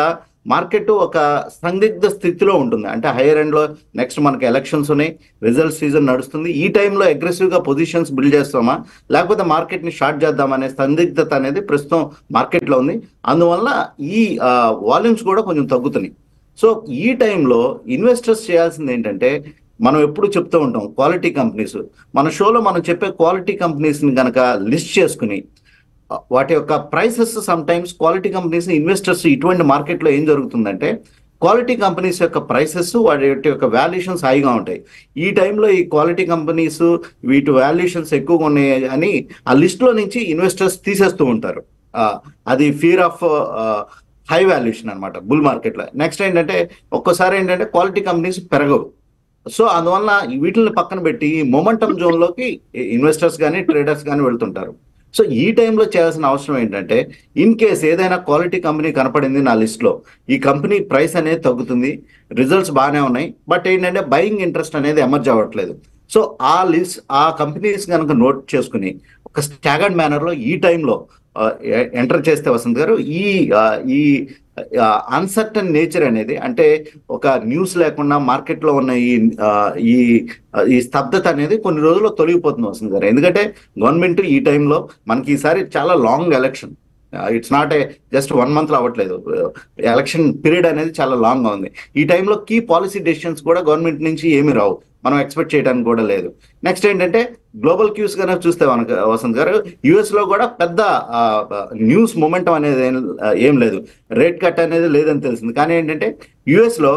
మార్కెట్ ఒక సందిగ్ధ స్థితిలో ఉంటుంది అంటే హైయర్ ఎండ్ లో నెక్స్ట్ మనకి ఎలక్షన్స్ ఉన్నాయి రిజల్ట్ సీజన్ నడుస్తుంది ఈ టైంలో అగ్రెసివ్ గా పొజిషన్స్ బిల్డ్ చేస్తామా లేకపోతే మార్కెట్ ని షార్ట్ చేద్దామనే సందిగ్ధత అనేది ప్రస్తుతం మార్కెట్ లో ఉంది అందువల్ల ఈ వాల్యూమ్స్ కూడా కొంచెం తగ్గుతున్నాయి సో ఈ టైంలో ఇన్వెస్టర్స్ చేయాల్సింది ఏంటంటే మనం ఎప్పుడు చెప్తూ ఉంటాం క్వాలిటీ కంపెనీస్ మన షోలో మనం చెప్పే క్వాలిటీ కంపెనీస్ని కనుక లిస్ట్ చేసుకుని ఆ, వాటి యొక్క prices some times quality companies investors ఇటువంటి మార్కెట్లో ఏం జరుగుతుందంటే క్వాలిటీ కంపెనీస్ యొక్క ప్రైసెస్ వాటి యొక్క వాల్యుయేషన్స్ హైగా ఉంటాయి ఈ టైంలో ఈ క్వాలిటీ కంపెనీస్ వీటి వాల్యుయేషన్స్ ఎక్కువగా ఉన్నాయి అని ఆ లిస్ట్లో నుంచి ఇన్వెస్టర్స్ తీసేస్తూ ఉంటారు ఆ, అది ఫియర్ ఆఫ్ హై వాల్యుయేషన్ అనమాట బుల్ మార్కెట్లో నెక్స్ట్ ఏంటంటే ఒక్కోసారి ఏంటంటే క్వాలిటీ కంపెనీస్ పెరగవు సో అందువల్ల వీటిని పక్కన పెట్టి మొమెంటమ్ జోన్లోకి ఇన్వెస్టర్స్ కానీ ట్రేడర్స్ కానీ వెళ్తుంటారు సో ఈ టైంలో చేయాల్సిన అవసరం ఏంటంటే ఇన్ కేస్ ఏదైనా క్వాలిటీ కంపెనీ కనపడింది నా లిస్ట్లో ఈ కంపెనీ ప్రైస్ అనేది తగ్గుతుంది రిజల్ట్స్ బాగానే ఉన్నాయి బట్ ఏంటంటే బయింగ్ ఇంట్రెస్ట్ అనేది ఎమర్జ్ అవ్వట్లేదు సో ఆ లిస్ట్ ఆ కంపెనీస్ కనుక నోట్ చేసుకుని ఒక స్టాగర్డ్ మేనర్లో ఈ టైంలో ఎంటర్ చేస్తే వసంత్ గారు ఈ ఆ, ఈ అన్సర్టన్ నేచర్ అనేది అంటే ఒక న్యూస్ లేకుండా మార్కెట్లో ఉన్న ఈ ఆ, ఈ ఆ, ఈ స్తబ్దత అనేది కొన్ని రోజుల్లో తొలగిపోతుంది వసంత్ గారు ఎందుకంటే గవర్నమెంట్ ఈ టైంలో మనకి ఈసారి చాలా long election it's not a just one month లో అవ్వట్లేదు ఎలక్షన్ పీరియడ్ అనేది చాలా లాంగ్ గా ఉంది ఈ టైంలో కీ పాలసీ డెసిషన్స్ కూడా గవర్నమెంట్ నుంచి ఏమీ రావు మనం ఎక్స్పెక్ట్ చేయడానికి కూడా లేదు నెక్స్ట్ ఏంటంటే గ్లోబల్ క్యూస్ కనుక చూస్తే మనకు వసంత్ గారు యుఎస్ లో కూడా పెద్ద న్యూస్ మొమెంటం అనేది ఏం ఏం లేదు రేట్ కట్ అనేది లేదని తెలిసింది కానీ ఏంటంటే యుఎస్ లో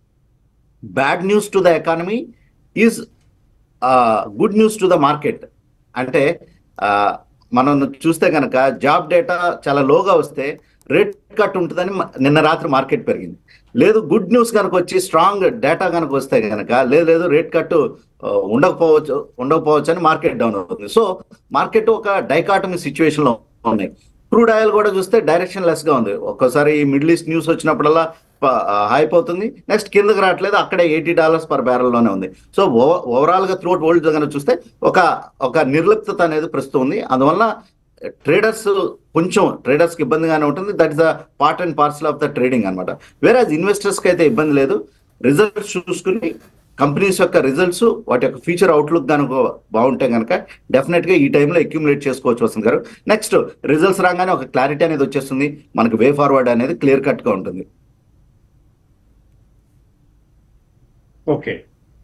bad news to the economy is good news to the market అంటే ఆ, మనం చూస్తే కనుక జాబ్ డేటా చాలా లోగా వస్తే రేట్ కట్ ఉంటుందని మ- నిన్న రాత్రి మార్కెట్ పెరిగింది లేదు గుడ్ న్యూస్ కనుక వచ్చి స్ట్రాంగ్ డేటా కనుక వస్తే కనుక లేదు లేదు రేట్ కట్ ఉండకపోవచ్చు ఉండకపోవచ్చు అని మార్కెట్ డౌన్ అవుతుంది సో మార్కెట్ ఒక డైకాటమీ సిచ్యువేషన్ లో ఉన్నాయి క్రూడ్ ఆయిల్ కూడా చూస్తే డైరెక్షన్ లెస్ గా ఉంది ఒక్కసారి మిడిల్ ఈస్ట్ న్యూస్ వచ్చినప్పుడల్లా హైప్ అవుతుంది నెక్స్ట్ కిందకి రావట్లేదు అక్కడే ఎయిటీ డాలర్స్ పర్ బ్యారల్ లోనే ఉంది సో ఓవరాల్ గా త్రూఅవుట్ వరల్డ్ కనుక చూస్తే ఒక ఒక నిర్లిప్తత అనేది ప్రస్తుతం ఉంది అందువల్ల ట్రేడర్స్ కొంచెం ట్రేడర్స్ కి ఇబ్బందిగానే ఉంటుంది that is the part and parcel of the trading అనమాట వేరే ఇన్వెస్టర్స్ కి అయితే ఇబ్బంది లేదు రిజల్ట్స్ చూసుకుని కంపెనీస్ యొక్క రిజల్ట్స్ వాటి యొక్క ఫ్యూచర్ అవుట్లుక్ కనుక బాగుంటే కనుక డెఫినెట్ గా ఈ టైంలో అక్యుములేట్ చేసుకోవచ్చు వస్తుంది గారు నెక్స్ట్ రిజల్ట్స్ రాగానే ఒక క్లారిటీ అనేది వచ్చేస్తుంది మనకి వే ఫార్వర్డ్ అనేది క్లియర్ కట్ గా ఉంటుంది ఓకే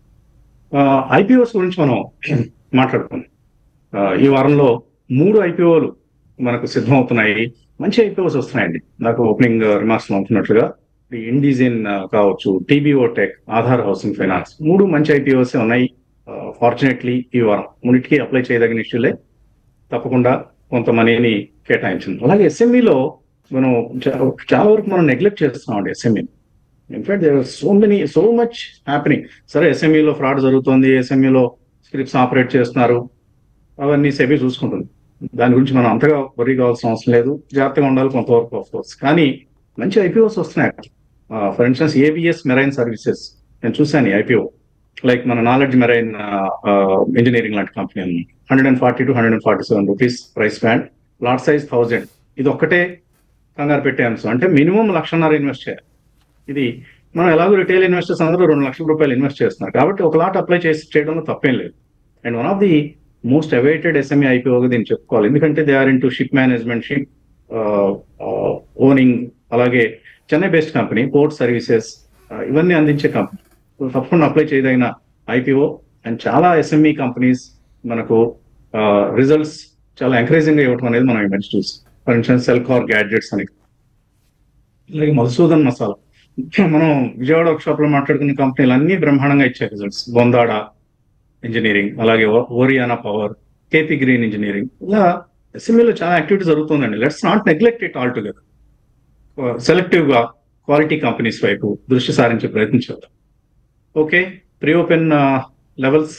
ఐపీఓస్ గురించి మనం మాట్లాడుకుందాం ఆ, ఈ వారంలో మూడు ఐపీఓలు మనకు సిద్ధమవుతున్నాయి మంచి ఐపీఓస్ వస్తున్నాయండి నాకు ఓపెనింగ్ రిమార్క్స్ అవుతున్నట్లుగా ఈ ఇండిజిన్ ఆ, కావచ్చు TBO tech Aadhaar housing finance మూడు మంచి ఐపీఓస్ ఉన్నాయి ఫార్చునేట్లీ ఈ వారం మూడింటికి అప్లై చేయదగిన ఇష్యూలే తప్పకుండా కొంత మనీని కేటాయించింది అలాగే ఎస్ఎంఈలో మనం చా- చాలా వరకు మనం నెగ్లెక్ట్ చేస్తున్నామండి SME in fact there so many so much happening సరే ఎస్ఎంఈలో ఫ్రాడ్ జరుగుతుంది ఎస్ఎంఈలో స్క్రిప్ట్స్ ఆపరేట్ చేస్తున్నారు అవన్నీ సెబీ చూసుకుంటుంది దాని గురించి మనం అంతగా వరి కావాల్సిన అవసరం లేదు జాగ్రత్తగా ఉండాలి కొంతవరకు ఆఫ్ కోర్స్ కానీ మంచి ఐపీఓస్ వస్తున్నాయి for instance ABS marine services నేను చూశాను ఈ ఐపీఓ లైక్ మన నాలెడ్జ్ మెరైన్ ఇంజనీరింగ్ లాంటి కంపెనీ ఉంది hundred and forty to hundred and forty seven rupees price band lot size thousand ఇది ఒక్కటే కంగారు పెట్టే అంశం అంటే మినిమం లక్షన్నర ఇన్వెస్ట్ చేయాలి ఇది మనం ఎలాగో రిటైల్ ఇన్వెస్టర్స్ అందరూ రెండు లక్షల రూపాయలు ఇన్వెస్ట్ చేస్తున్నారు కాబట్టి ఒక లాట్ అప్లై చేసి చేయడంలో తప్పేం లేదు and one of the most awaited SME ఐపీఓగా దీన్ని చెప్పుకోవాలి ఎందుకంటే they are in to ship management ship owning అలాగే Chennai based company port services ఇవన్నీ అందించే కంపెనీ తప్పకుండా అప్లై చేయదగిన ఐపీఓ అండ్ చాలా ఎస్ఎంఈ కంపెనీస్ మనకు రిజల్ట్స్ చాలా ఎంకరేజింగ్ గా ఇవ్వడం అనేది మనం ఈ మధ్య చూసాం ఫర్ ఇన్స్టెన్స్ సెల్కార్ గ్యాడ్జెట్స్ అని అలాగే మధుసూదన్ మసాలా మనం విజయవాడ వర్క్ షాప్ లో మాట్లాడుకున్న కంపెనీలు అన్ని బ్రహ్మాండంగా ఇచ్చాయి రిజల్ట్స్ బొందాడ ఇంజనీరింగ్ అలాగే ఓ- Oriana power KP green engineering ఇలా ఎస్ఎంఈలో చాలా యాక్టివిటీ జరుగుతుందండి let's not neglect it all together selective గా క్వాలిటీ కంపెనీస్ వైపు దృష్టి సారించే ప్రయత్నం చేద్దాం ఓకే ప్రీ ఓపెన్ లెవెల్స్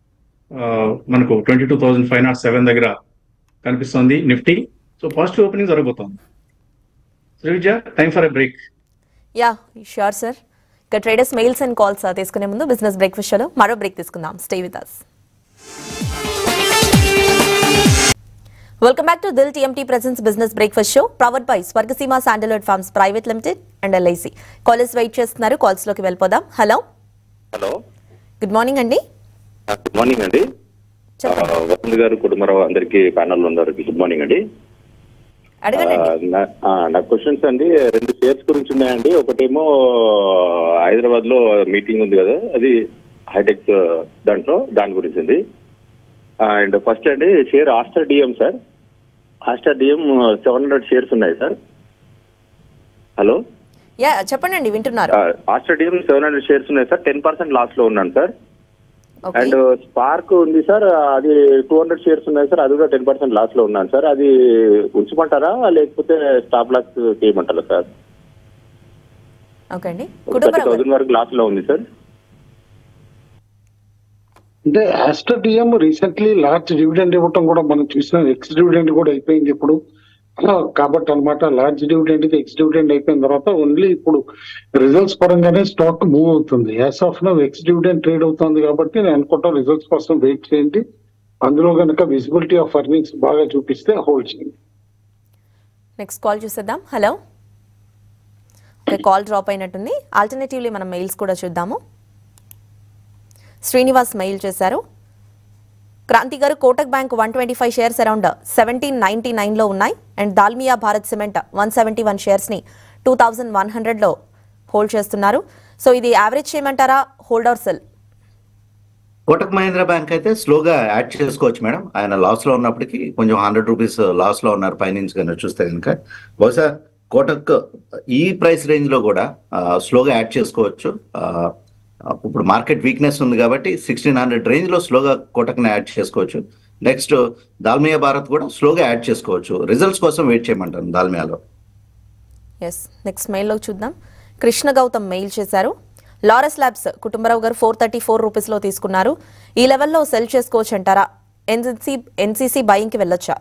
మనకు twenty two thousand five nought seven దగ్గర కనిపిస్తుంది నిఫ్టీ సో పాజిటివ్ ఓపెనింగ్ జరగబోతోంది Srividya time for a break yeah sure sir ఇక ట్రేడర్స్ మెయిల్స్ అండ్ కాల్స్ తీసుకునే ముందు బిజినెస్ బ్రేక్ఫాస్ట్ షోలో మరో బ్రేక్ తీసుకుందాం stay with us welcome back to Dil TMT presents business breakfast show powered by Swargaseema sandalwood farms private limited and LIC callers wait చేస్తున్నారు calls లోకి వెళ్ళిపోదాం hello hello good morning అండి good morning అండి చెప్పండి ఆ, వసంత్ గారు కుటుంబరావు అందరికి ప్యానల్ అందరికి గుడ్ మార్నింగ్ అండి అడగండి ఆ, నా- ఆ, నా క్వశ్చన్స్ అండి రెండు షేర్స్ గురించి ఉన్నాయండి ఒకటేమో హైదరాబాద్ లో మీటింగ్ ఉంది కదా అది హైటెక్ దాంట్లో దాని గురించి ఉంది అండ్ ఫస్ట్ అండి share Aster DM sir Aster DM seven hundred shares ఉన్నాయి సార్ హలో యా చెప్పండి అండి వింటున్నారు Aster DM seven hundred shares ఉన్నాయి సార్ టెన్ పర్సెంట్ లాస్ లో ఉన్నాను సార్ ఓకే అండ్ స్పార్క్ ఉంది సార్ అది టూ హండ్రెడ్ షేర్స్ ఉన్నాయి సార్ అది కూడా టెన్ పర్సెంట్ లాస్ లో ఉన్నాను సార్ అది ఉంచమంటారా లేకపోతే స్టాప్ లాస్ చేయమంటారా సార్ ఓకే అండి థర్టీ కుటుంబరావు గారు. థౌసండ్ వరకు లాస్ లో ఉంది సార్ అంటే Aster DM recently large dividend ఇవ్వటం కూడా మనం చూసినాం ఎక్స్ డివిడెండ్ కూడా అయిపోయింది ఇప్పుడు ఆ, కాబట్టి అనమాట లార్జ్ డివిడెండ్ కి ఎక్స్ డివిడెండ్ అయిపోయిన తర్వాత ఓన్లీ ఇప్పుడు రిజల్ట్స్ పరంగానే స్టాక్ మూవ్ అవుతుంది as of now ex dividend trade అవుతుంది కాబట్టి నేను అనుకుంటాం రిజల్ట్స్ కోసం వెయిట్ చేయండి అందులో కనుక విజిబిలిటీ ఆఫ్ ఎర్నింగ్స్ బాగా చూపిస్తే హోల్డ్ చేయండి నెక్స్ట్ కాల్ చూసేద్దాం హలో ఓకే కాల్ డ్రాప్ అయినట్టుంది ఆల్టర్నేటివ్లీ మనం మెయిల్స్ కూడా చూద్దాము శ్రీనివాస్ మెయిల్ చేశారు Kranti garu Kotak bank one twenty five shares around seventeen ninety నైన్లో ఉన్నాయి and Dalmia Bharat cement one seventy one షేర్స్ని టూ థౌజండ్ వన్ హండ్రెడ్లో హోల్డ్ చేస్తున్నారు సో ఇది యావరేజ్ చేయమంటారా hold or sell Kotak Mahindra bank అయితే స్లోగా యాడ్ చేసుకోవచ్చు మేడం ఆయన లాస్ లో ఉన్నప్పటికీ కొంచెం హండ్రెడ్ రూపీస్ లాస్ లో ఉన్నారు పైనుంచి కనుక చూస్తే కనుక బహుశా కోటక్ ఈ ప్రైస్ రేంజ్ లో కూడా స్లోగా యాడ్ చేసుకోవచ్చు ఆ, ఇప్పుడు మార్కెట్ వీక్నెస్ ఉంది కాబట్టి సిక్స్టీన్ హండ్రెడ్ రేంజ్ లో స్లోగా కోటక్ని యాడ్ చేసుకోవచ్చు నెక్స్ట్ దాల్మియా భారత్ కూడా స్లోగా యాడ్ చేసుకోవచ్చు రిజల్ట్స్ కోసం వెయిట్ చేయమంటాను దాల్మియాలో ఎస్ నెక్స్ట్ మెయిల్లో చూద్దాం కృష్ణ గౌతమ్ మెయిల్ చేశారు లారస్ ల్యాబ్స్ కుటుంబరావు గారు ఫోర్ థర్టీ ఫోర్ రూపీస్లో తీసుకున్నారు ఈ లెవెల్లో సెల్ చేసుకోవచ్చు అంటారా ఎన్సీసీ ఎన్సీసీ బయింగ్కి వెళ్ళొచ్చా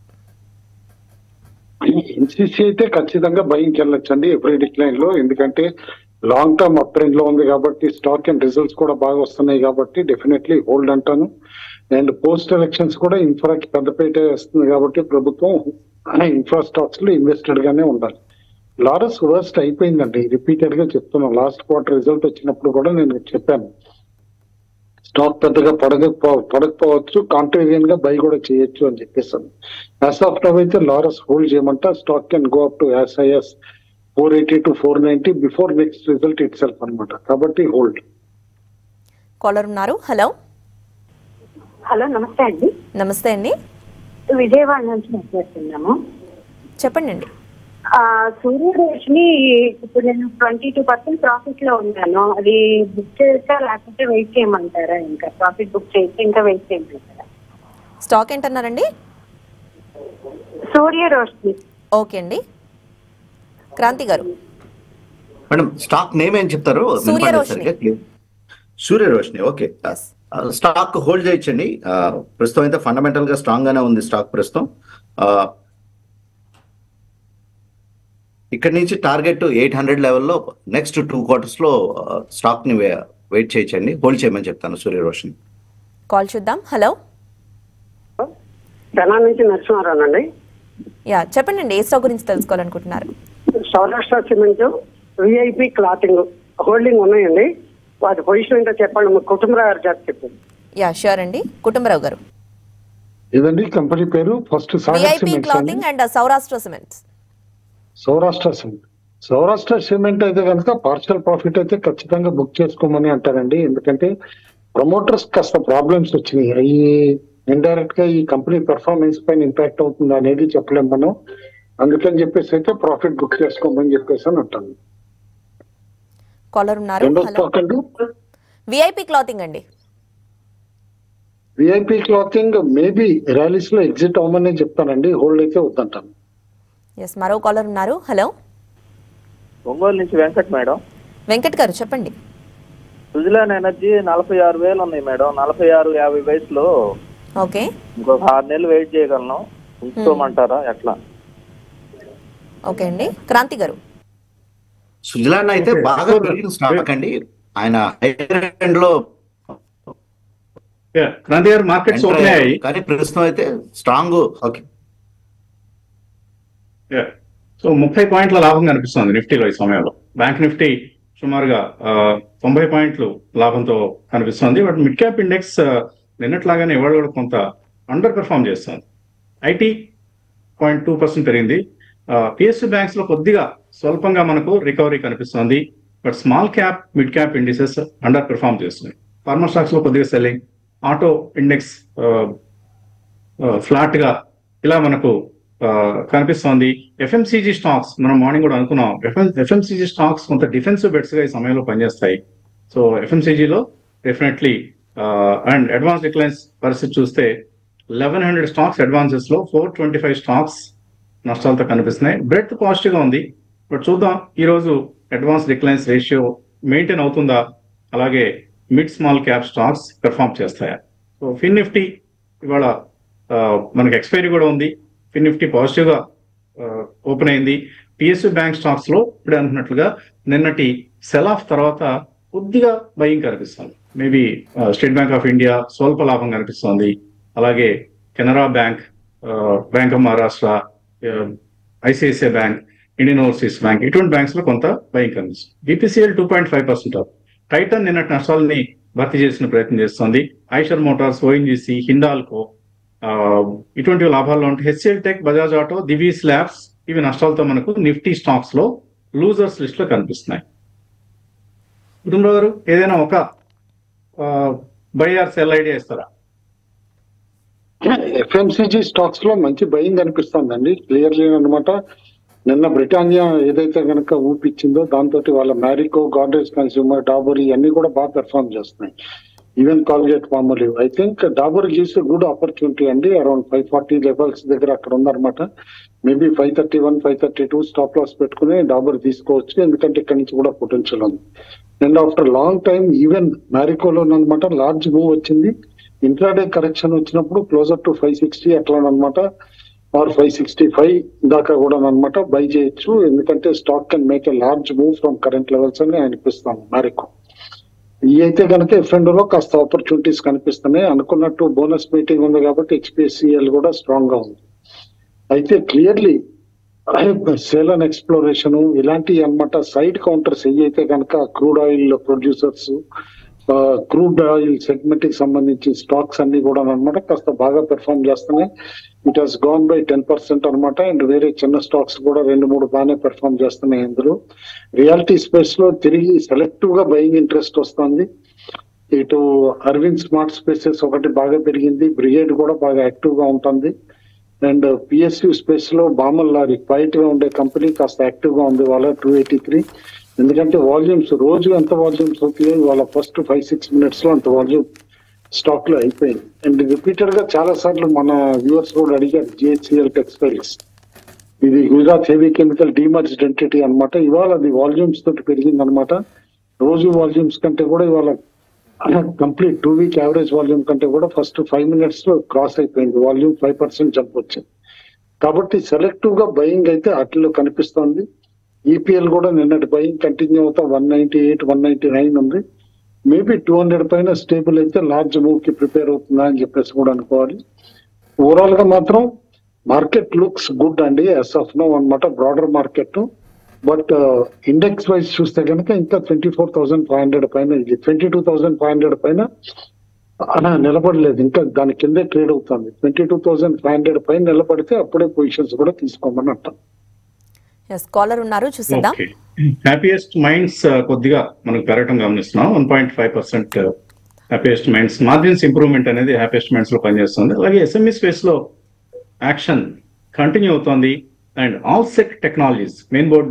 ఎన్సీసీ అయితే ఖచ్చితంగా బయింగ్కి వెళ్ళొచ్చండి ఎవ్రీ డిక్లైన్ లో ఎందుకంటే లాంగ్ టర్మ్ అప్ ట్రెండ్ లో ఉంది కాబట్టి స్టాక్ అండ్ రిజల్ట్స్ కూడా బాగా వస్తున్నాయి కాబట్టి డెఫినెట్లీ హోల్డ్ అంటాను అండ్ పోస్ట్ ఎలక్షన్స్ కూడా ఇన్ఫ్రాకి పెద్దపేట వస్తుంది కాబట్టి ప్రభుత్వం ఇన్ఫ్రా స్టాక్స్ లో ఇన్వెస్టెడ్ గానే ఉండాలి లారస్ వర్స్ట్ అయిపోయిందండి రిపీటెడ్ గా చెప్తున్నాను లాస్ట్ క్వార్టర్ రిజల్ట్ వచ్చినప్పుడు కూడా నేను చెప్పాను స్టాక్ పెద్దగా పడకపో పడకపోవచ్చు కాంట్రేరియన్ గా బై కూడా చేయొచ్చు అని చెప్పేసాను యాజ్ ఆఫ్ నవ్ అయితే లారస్ హోల్డ్ చేయమంట stock can go up to ఎస్ఐఎస్ four eighty to four ninety before next result itself అనమాట కాబట్టి హోల్డ్ కాలర్ ఉన్నారు హలో హలో నమస్తే అండి నమస్తే అండి విజయవాడ నుంచి మాట్లాడుతున్నాము చెప్పండి అండి ఆ, సూర్యరశ్మి ఇప్పుడు నేను ట్వంటీ టూ పర్సెంట్ ప్రాఫిట్ లో ఉన్నాను అది బుక్ చేస్తా లేకపోతే వెయిట్ చేయమంటారా ఇంకా ప్రాఫిట్ బుక్ చేసి ఇంకా వెయిట్ చేయమంటారా స్టాక్ ఏంటన్నారండి సూర్యరోష్ని ఓకే అండి క్రాంతి గారు మేడం స్టాక్ నేమ్ ఏం చెప్తారు సూర్య వినపడలేదు రోషిని. సరిగ్గా clear. Surya Roshini okay Yes. Stock hold చేయొచ్చండి ఆ, ప్రస్తుతం అయితే ఫండమెంటల్ గా స్ట్రాంగ్ గానే ఉంది స్టాక్ ప్రస్తుతం ఆ, ఇక్కడ నుంచి టార్గెట్ ఎయిట్ హండ్రెడ్ లెవెల్లో నెక్స్ట్ టూ క్వార్టర్స్ లో స్టాక్ ని వెయిట్ చేయొచ్చండి హోల్డ్ చేయమని చెప్తాను సూర్య రోషిని కాల్ చూద్దాం హలో తెలంగాణ నుంచి నరసింహారావు అండి యా చెప్పండి అండి ఏ స్టాక్ గురించి తెలుసుకోవాలనుకుంటున్నారు Saurashtra cement VIP clothing holding ఉన్నాయండి వాటి పొజిషన్ ఏంటో చెప్పండి మా కుటుంబరావు గారు చేత చెప్పండి యా షూర్ అండి కుటుంబరావు గారు ఇదండి కంపెనీ పేరు ఫస్ట్ సాగర్ విఐపి సిమెంట్స్ అండి clothing and Saurashtra cements Saurashtra cement Saurashtra cement అయితే కనుక పార్షల్ ప్రాఫిట్ అయితే ఖచ్చితంగా బుక్ చేసుకోమని అంటారండి ఎందుకంటే ప్రమోటర్స్ కాస్త ప్రాబ్లమ్స్ వచ్చినాయి అవి ఇండైరెక్ట్ గా ఈ కంపెనీ పెర్ఫార్మెన్స్ పైన ఇంపాక్ట్ అవుతుంది అనేది చెప్పలేం మనం అందుకని చెప్పేసి అయితే ప్రాఫిట్ బుక్ చేసుకోమని చెప్పేసి అని అంటాను కాలర్ ఉన్నారు రెండో హలో స్టాక్ అండి విఐపి క్లాతింగ్ అండి విఐపి క్లాతింగ్ మేబీ ర్యాలీస్ లో ఎగ్జిట్ అవ్వమని చెప్తానండి హోల్డ్ అయితే వద్దంటాను ఎస్ మరో కాలర్ ఉన్నారు హలో ఒంగోలు నుంచి వెంకట్ మేడం వెంకట్ గారు చెప్పండి సుజలాన్ ఎనర్జీ నలభై ఆరు వేలు ఉన్నాయి మేడం నలభై ఆరు యాభై వయసులో ఓకే ఇంకొక ఆరు నెలలు వెయిట్ చేయగలను ఉంచుకోమంటారా ఎట్లా ఓకే అండి క్రాంతి గారు సుజలాన్ అయితే Okay. బాగా పెరిగిన స్టాక్ అండి ఆయన హైయర్ ఎండ్ లో క్రాంతి గారు మార్కెట్స్ enter ఓపెన్ అయ్యారు. అయ్యాయి కానీ ప్రస్తుతం అయితే స్ట్రాంగ్ ఓకే సో ముప్పై పాయింట్ల లాభం కనిపిస్తుంది నిఫ్టీలో ఈ సమయంలో బ్యాంక్ నిఫ్టీ సుమారుగా ఆ, తొంభై పాయింట్లు లాభంతో కనిపిస్తుంది బట్ మిడ్ క్యాప్ ఇండెక్స్ ఆ, నిన్నట్లాగానే ఇవాళ కూడా కొంత అండర్ పెర్ఫామ్ చేస్తుంది ఐటీ పాయింట్ టూ పర్సెంట్ పెరిగింది పిఎస్సి బ్యాంక్స్ లో కొద్దిగా స్వల్పంగా మనకు రికవరీ కనిపిస్తుంది but small cap mid cap indices underperform చేస్తున్నాయి ఫార్మర్ స్టాక్స్ లో కొద్దిగా సెల్లింగ్ ఆటో ఇండెక్స్ ఫ్లాట్ గా ఇలా మనకు ఆ, కనిపిస్తోంది ఎఫ్ఎంసీజీ స్టాక్స్ మనం మార్నింగ్ కూడా అనుకున్నాం ఎఫ్ఎంసీజీ స్టాక్స్ కొంత డిఫెన్సివ్ బెట్స్ గా ఈ సమయంలో పనిచేస్తాయి సో ఎఫ్ఎంసీజీలో డెఫినెట్లీ అండ్ అడ్వాన్స్ డిక్లైన్స్ పరిస్థితి చూస్తే లెవెన్ హండ్రెడ్ స్టాక్స్ అడ్వాన్సెస్ లో ఫోర్ ట్వంటీ ఫైవ్ స్టాక్స్ నష్టాలతో కనిపిస్తున్నాయి బ్రెడ్ పాజిటివ్ గా ఉంది బట్ చూద్దాం ఈ రోజు అడ్వాన్స్ డిక్లైన్స్ రేషియో మెయింటైన్ అవుతుందా అలాగే mid small cap stocks perform చేస్తాయా సో ఫిన్ నిఫ్టీ ఇవాళ ఆ, మనకి ఎక్స్పైరీ కూడా ఉంది ఫిన్ నిఫ్టీ పాజిటివ్ గా ఓపెన్ అయింది పిఎస్యు బ్యాంక్ స్టాక్స్ లో ఇప్పుడు అంటున్నట్లుగా నిన్నటి సెల్ ఆఫ్ తర్వాత కొద్దిగా భయం కనిపిస్తుంది maybe State Bank of India స్వల్ప లాభం కనిపిస్తోంది అలాగే Canara Bank Bank of Maharashtra ICICI Bank Indian Overseas Bank ఇటువంటి బ్యాంక్స్ లో కొంత భయం కనిపిస్తుంది BPCL two point five percent Titan నిన్నటి నష్టాలని భర్తీ చేసిన ప్రయత్నం చేస్తోంది ఐషర్ మోటార్స్ ఓఎన్జీసీ హిండాల్కో ఆ, ఇటువంటి లాభాల్లో ఉంటే HCL Tech Bajaj Auto Divi's labs ఇవి నష్టాలతో మనకు నిఫ్టీ స్టాక్స్ లో లూజర్స్ లిస్ట్ లో కనిపిస్తున్నాయి కుటుంబరావు గారు ఏదైనా ఒక బై ఆర్ సెల్ ఐడియా ఇస్తారా ఎఫ్ఎంసీజీ స్టాక్స్ లో మంచి భయం కనిపిస్తుందండి క్లియర్లీ అన్నమాట నిన్న బ్రిటానియా ఏదైతే కనుక ఊపిచ్చిందో దాంతో వాళ్ళ మ్యారికో గార్డెన్స్ కన్స్యూమర్ డాబర్ ఇవన్నీ కూడా బాగా పెర్ఫామ్ చేస్తున్నాయి even Colgate Palmolive I think Dabur gives good opportunity అండి అరౌండ్ ఫైవ్ ఫార్టీ లెవెల్స్ దగ్గర అక్కడ ఉందన్నమాట maybe five thirty one five thirty two stop loss పెట్టుకుని డాబర్ తీసుకోవచ్చు ఎందుకంటే ఇక్కడ నుంచి కూడా పొటెన్షియల్ ఉంది and after long time even మ్యారికోలో అనమాట లార్జ్ మూవ్ వచ్చింది ఇంట్రాడే కరెక్షన్ వచ్చినప్పుడు క్లోజర్ టు ఫైవ్ సిక్స్టీ అట్లా అనమాట ఆర్ ఫైవ్ సిక్స్టీ ఫైవ్ దాకా కూడా అనమాట బై చేయొచ్చు ఎందుకంటే stock can make a large move from current levels అని అనిపిస్తాను మ్యారికో ఈ అయితే కనుక ఎఫ్ఎండ్ లో కాస్త ఆపర్చునిటీస్ కనిపిస్తున్నాయి అనుకున్నట్టు బోనస్ మీటింగ్ ఉంది కాబట్టి హెచ్పిఎస్సిఎల్ కూడా స్ట్రాంగ్ గా ఉంది అయితే క్లియర్లీ సేల్ అండ్ ఎక్స్ప్లోరేషన్ ఇలాంటి అన్నమాట సైడ్ కౌంటర్స్ ఏవైతే కనుక crude oil producers crude oil segment కి సంబంధించి స్టాక్స్ అన్ని కూడా అనమాట కాస్త బాగా పెర్ఫామ్ చేస్తున్నాయి it has gone by ten percent అనమాట అండ్ వేరే చిన్న స్టాక్స్ కూడా రెండు మూడు బాగానే పెర్ఫామ్ చేస్తున్నాయి ఇందులో రియాలిటీ స్పేస్ లో తిరిగి సెలెక్టివ్ గా బయింగ్ ఇంట్రెస్ట్ వస్తుంది ఇటు అరవింద్ స్మార్ట్ స్పేసెస్ ఒకటి బాగా పెరిగింది బ్రిగేడ్ కూడా బాగా యాక్టివ్ గా ఉంటుంది అండ్ పిఎస్యు స్పేస్ లో బామల్ లారీ క్వైట్ గా ఉండే కంపెనీ కాస్త యాక్టివ్ గా ఉంది వాళ్ళ టూ ఎయిటీ త్రీ ఎందుకంటే వాల్యూమ్స్ రోజు ఎంత వాల్యూమ్స్ అవుతాయో వాళ్ళ ఫస్ట్ ఫైవ్ సిక్స్ మినిట్స్ లో అంత వాల్యూమ్ స్టాక్ లో అయిపోయింది అండ్ రిపీటెడ్ గా చాలా సార్లు మన వ్యూవర్స్ కూడా అడిగారు జిహెచ్సిఎల్ టెక్స్టైల్స్ ఇది Gujarat heavy chemical demerged entity అన్నమాట ఇవాళ అది వాల్యూమ్స్ తోటి పెరిగింది అనమాట రోజు వాల్యూమ్స్ కంటే కూడా ఇవాళ complete two week average volume కంటే కూడా ఫస్ట్ ఫైవ్ మినిట్స్ లో క్రాస్ అయిపోయింది వాల్యూమ్ ఫైవ్ పర్సెంట్ జంప్ వచ్చింది కాబట్టి సెలెక్టివ్ గా బయింగ్ అయితే అట్లలో కనిపిస్తోంది ఈపీఎల్ కూడా నిన్నటి బయింగ్ కంటిన్యూ అవుతా one ninety eight one ninety nine ఉంది మేబీ టూ హండ్రెడ్ పైన స్టేబుల్ అయితే లార్జ్ మూవ్ కి ప్రిపేర్ అవుతుందా అని చెప్పేసి కూడా అనుకోవాలి ఓవరాల్ గా మాత్రం మార్కెట్ లుక్స్ గుడ్ అండి ఎస్ ఆఫ్ నో అనమాట broader market but index wise చూస్తే కనుక ఇంకా twenty four thousand five hundred పైన ఇది twenty two thousand five hundred పైన అలా నిలబడలేదు ఇంకా దాని కిందే ట్రేడ్ అవుతుంది twenty two thousand five hundred పైన నిలబడితే అప్పుడే పొజిషన్స్ కూడా తీసుకోమని అంటాం ఎస్ కాలర్ ఉన్నారు చూసేద్దాం ఓకే హ్యాపీయెస్ట్ మైండ్స్ కొద్దిగా మనకు పెరగటం గమనిస్తున్నాం one point five percent happiest minds margins improvement అనేది హ్యాపీయెస్ట్ మైండ్స్ లో పనిచేస్తుంది అలాగే ఎస్ఎంఈ స్పేస్ లో యాక్షన్ కంటిన్యూ అవుతోంది and Allsec technologies main board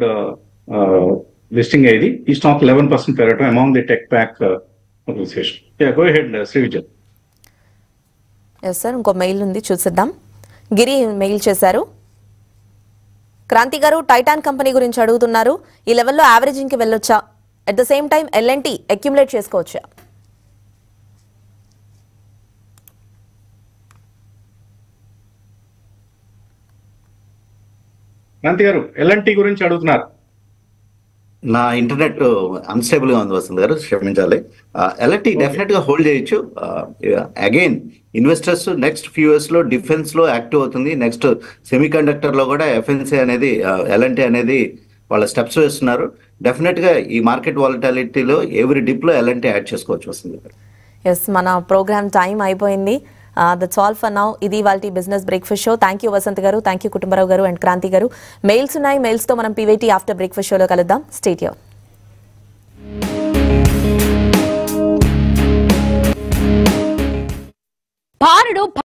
listing అయ్యేది ఈ స్టాక్ లెవెన్ పర్సెంట్ పెరగటం among the tech pack association go ahead Shri Vijay yes sir ఇంకో మెయిల్ ఉంది చూసేద్దాం గిరి మెయిల్ చేశారు క్రాంతి గారు టైటాన్ కంపెనీ గురించి అడుగుతున్నారు ఈ లెవెల్లో యావరేజింగ్ కి వెళ్ళొచ్చా at the same time L&T accumulate చేసుకోవచ్చా క్రాంతి గారు ఎల్ఎన్టీ గురించి అడుగుతున్నారు నా ఇంటర్నెట్ అన్స్టేబుల్ గా ఉంది వసంత్ గారు క్షమించాలి ఎల్ఐటి డెఫినెట్ గా హోల్డ్ చేయొచ్చు again investors next few years లో డిఫెన్స్ లో యాక్టివ్ అవుతుంది నెక్స్ట్ సెమీ కండక్టర్ లో కూడా ఎఫ్ఎన్సీ అనేది ఎల్ఎన్టీ అనేది వాళ్ళ స్టెప్స్ వేస్తున్నారు డెఫినెట్ గా ఈ మార్కెట్ వాలటాలిటీలో ఎవరి డిప్ లో ఎల్ఎన్టీ యాడ్ చేసుకోవచ్చు వస్తుంది గారు ఎస్ మన ప్రోగ్రామ్ టైం అయిపోయింది దట్స్ ఆల్ ఫర్ నౌ ఇది వాళ్ళ business breakfast show thank you Vasant గారు థ్యాంక్ యూ కుటుంబరావు గారు అండ్ క్రాంతి గారు మెయిల్స్ ఉన్నాయి మెయిల్స్తో మనం పీవైటీ ఆఫ్టర్ బ్రేక్ఫాస్ట్ షోలో కలుద్దాం స్టేట్ బాలుడు